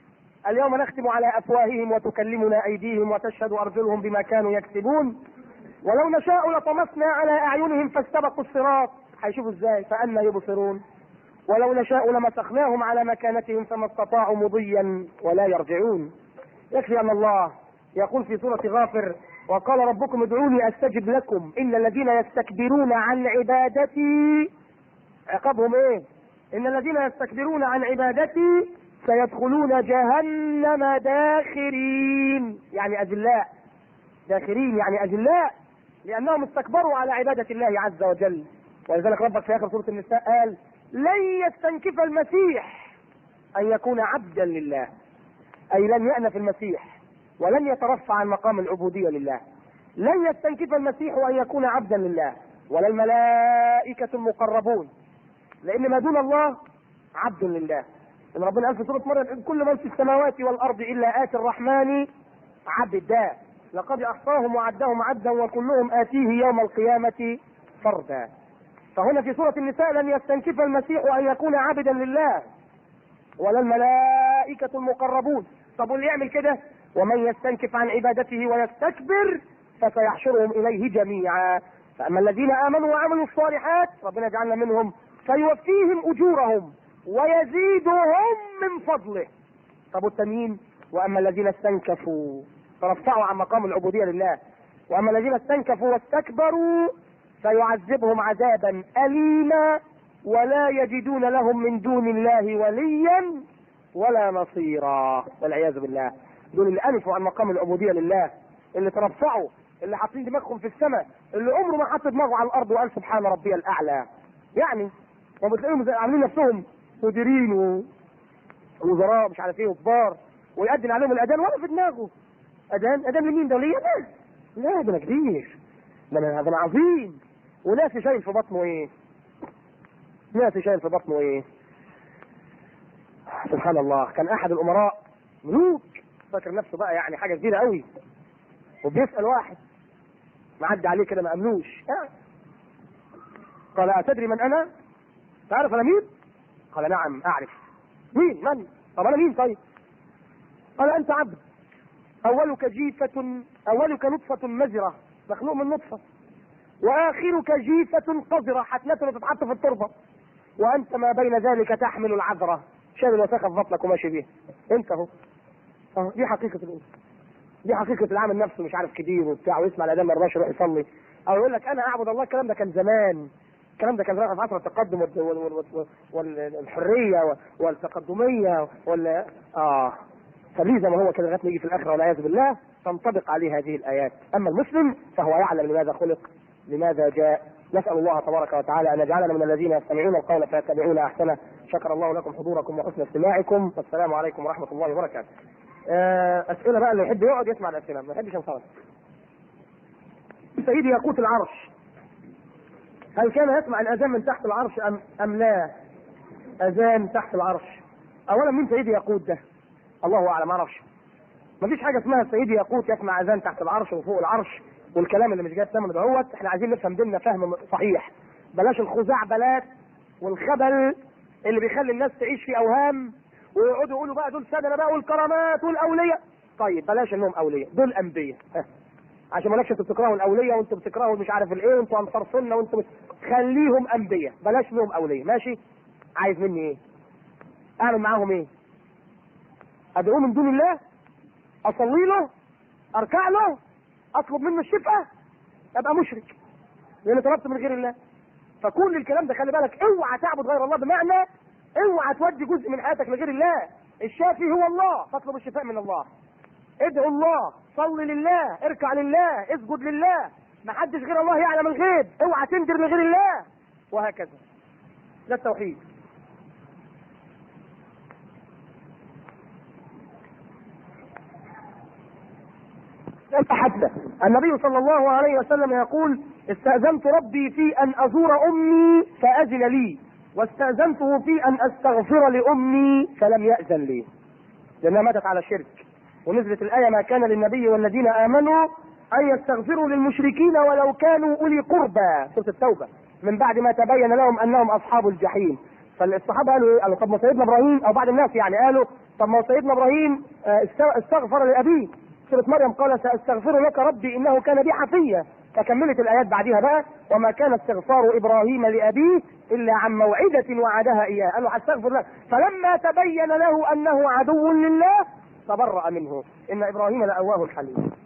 اليوم نختم على افواههم وتكلمنا ايديهم وتشهد ارجلهم بما كانوا يكسبون ولو نشاء لطمسنا على اعينهم فاستبقوا الصراط هيشوفوا ازاي فأنا يبصرون ولو نشاء لمسخناهم على مكانتهم فما استطاعوا مضيا ولا يرجعون يكفي ان الله يقول في سورة غافر وقال ربكم ادعوني استجب لكم ان الذين يستكبرون عن عبادتي عقابهم ايه ان الذين يستكبرون عن عبادتي سيدخلون جهنم داخرين يعني اذلاء داخرين يعني اذلاء لانهم استكبروا على عبادة الله عز وجل ولذلك ربك في اخر سورة النساء قال لن يستنكف المسيح ان يكون عبدا لله اي لن يأنف المسيح ولن يترفع عن مقام العبودية لله لن يستنكف المسيح ان يكون عبدا لله ولا الملائكة المقربون لان ما دون الله عبد لله ان ربنا قال في سورة مريم كل من في السماوات والارض الا اتي الرحمن عبدا لقد احصاهم وعدهم عدا وكلهم اتيه يوم القيامة فردا فهنا في سورة النساء لن يستنكف المسيح ان يكون عبدا لله ولا الملائكة المقربون طب واللي يعمل كده ومن يستنكف عن عبادته ويستكبر فسيحشرهم اليه جميعا فاما الذين امنوا وعملوا الصالحات ربنا يجعلنا منهم فيوفيهم اجورهم ويزيدهم من فضله طب والتانيين واما الذين استنكفوا فرفعوا عن مقام العبوديه لله واما الذين استنكفوا واستكبروا فيعذبهم عذابا اليما ولا يجدون لهم من دون الله وليا ولا نصيرا والعياذ بالله دول اللي انفوا عن مقام العبوديه لله اللي ترفعوا اللي حاطين دماغهم في السماء اللي عمره ما حط دماغه على الارض وقال سبحان ربي الاعلى يعني وبتلاقيهم عاملين نفسهم مديرين و- ووزراء مش عارف ايه وكبار ويأذن عليهم الاذان ولا في دماغه اذان اذان لمين ده ليا انا لا ده انا كبير ده انا ده انا عظيم وناس شايل في بطنه ايه ناس شايل في بطنه ايه سبحان الله كان احد الامراء ملوك فاكر نفسه بقى يعني حاجه كبيره قوي وبيسال واحد معدي عليه كده ما امنوش آه. قال اتدري من انا؟ تعرف انا مين؟ قال نعم اعرف مين من؟ طب انا مين طيب؟ قال انت عبد اولك جيفة اولك نطفة مزرة مخلوق من نطفة واخرك جيفة قذرة حتنة تتحط في التربة وانت ما بين ذلك تحمل العذرة شايل الوساخة في بطنك وماشي بيها انت اهو اه دي حقيقة الانسان دي حقيقة العامل نفسه مش عارف كبير وبتاع ويسمع الاذان ما يرضاش يروح يصلي او يقول لك انا اعبد الله الكلام ده كان زمان الكلام ده كان زمان في عصر التقدم وال- وال- وال- وال- والحرية والتقدمية وال اه فليه زي ما هو كده لغايه ما يجي في الاخره والعياذ بالله تنطبق عليه هذه الايات اما المسلم فهو يعلم لماذا خلق لماذا جاء نسال الله تبارك وتعالى ان يجعلنا من الذين يستمعون القول فيتبعون احسنه شكر الله لكم حضوركم وحسن استماعكم والسلام عليكم ورحمه الله وبركاته آه، اسئله بقى اللي يحب يقعد يسمع الاسئله ما يحبش ينصرف سيدي يقوت العرش هل كان يسمع الاذان من تحت العرش ام ام لا اذان تحت العرش اولا مين سيدي يقوت ده الله اعلم ما اعرفش مفيش حاجه اسمها سيدي يقوت يسمع اذان تحت العرش وفوق العرش والكلام اللي مش جاي ثمن دهوت احنا عايزين نفهم ديننا فهم صحيح بلاش الخزعبلات والخبل اللي بيخلي الناس تعيش في اوهام ويقعدوا يقولوا بقى دول سدنه بقى والكرامات والاولياء طيب بلاش انهم اولياء دول انبياء ها. عشان ما انتوا بتكرهوا الاولياء وانتوا بتكرهوا مش عارف الايه وانتوا انصار سنه وانتوا بت... خليهم انبياء بلاش منهم اولياء ماشي عايز مني ايه اعمل معاهم ايه ادعوه من دون الله اصلي له اركع له اطلب منه الشفاء ابقى مشرك لان طلبت من غير الله فكل الكلام ده خلي بالك اوعى تعبد غير الله بمعنى اوعى تودي جزء من حياتك لغير الله الشافي هو الله فاطلب الشفاء من الله ادعو الله صل لله اركع لله اسجد لله ما حدش غير الله يعلم الغيب اوعى تندر لغير الله وهكذا ده التوحيد حتى النبي صلى الله عليه وسلم يقول استأذنت ربي في أن أزور أمي فأذن لي واستأذنته في أن أستغفر لأمي فلم يأذن لي لأنها ماتت على الشرك ونزلت الآية ما كان للنبي والذين آمنوا أن يستغفروا للمشركين ولو كانوا أولي قربى سورة التوبة من بعد ما تبين لهم أنهم أصحاب الجحيم فالصحابة قالوا إيه؟ قالوا طب ما سيدنا إبراهيم أو بعض الناس يعني قالوا طب ما هو سيدنا ابراهيم آه، است- استغفر لابيه سوره مريم قال ساستغفر لك ربي انه كان بي حفيا فكملت الايات بعدها بقى وما كان استغفار ابراهيم لابيه الا عن موعده وعدها اياه قال له هستغفر لك فلما تبين له انه عدو لله تبرأ منه ان ابراهيم لأواه حليم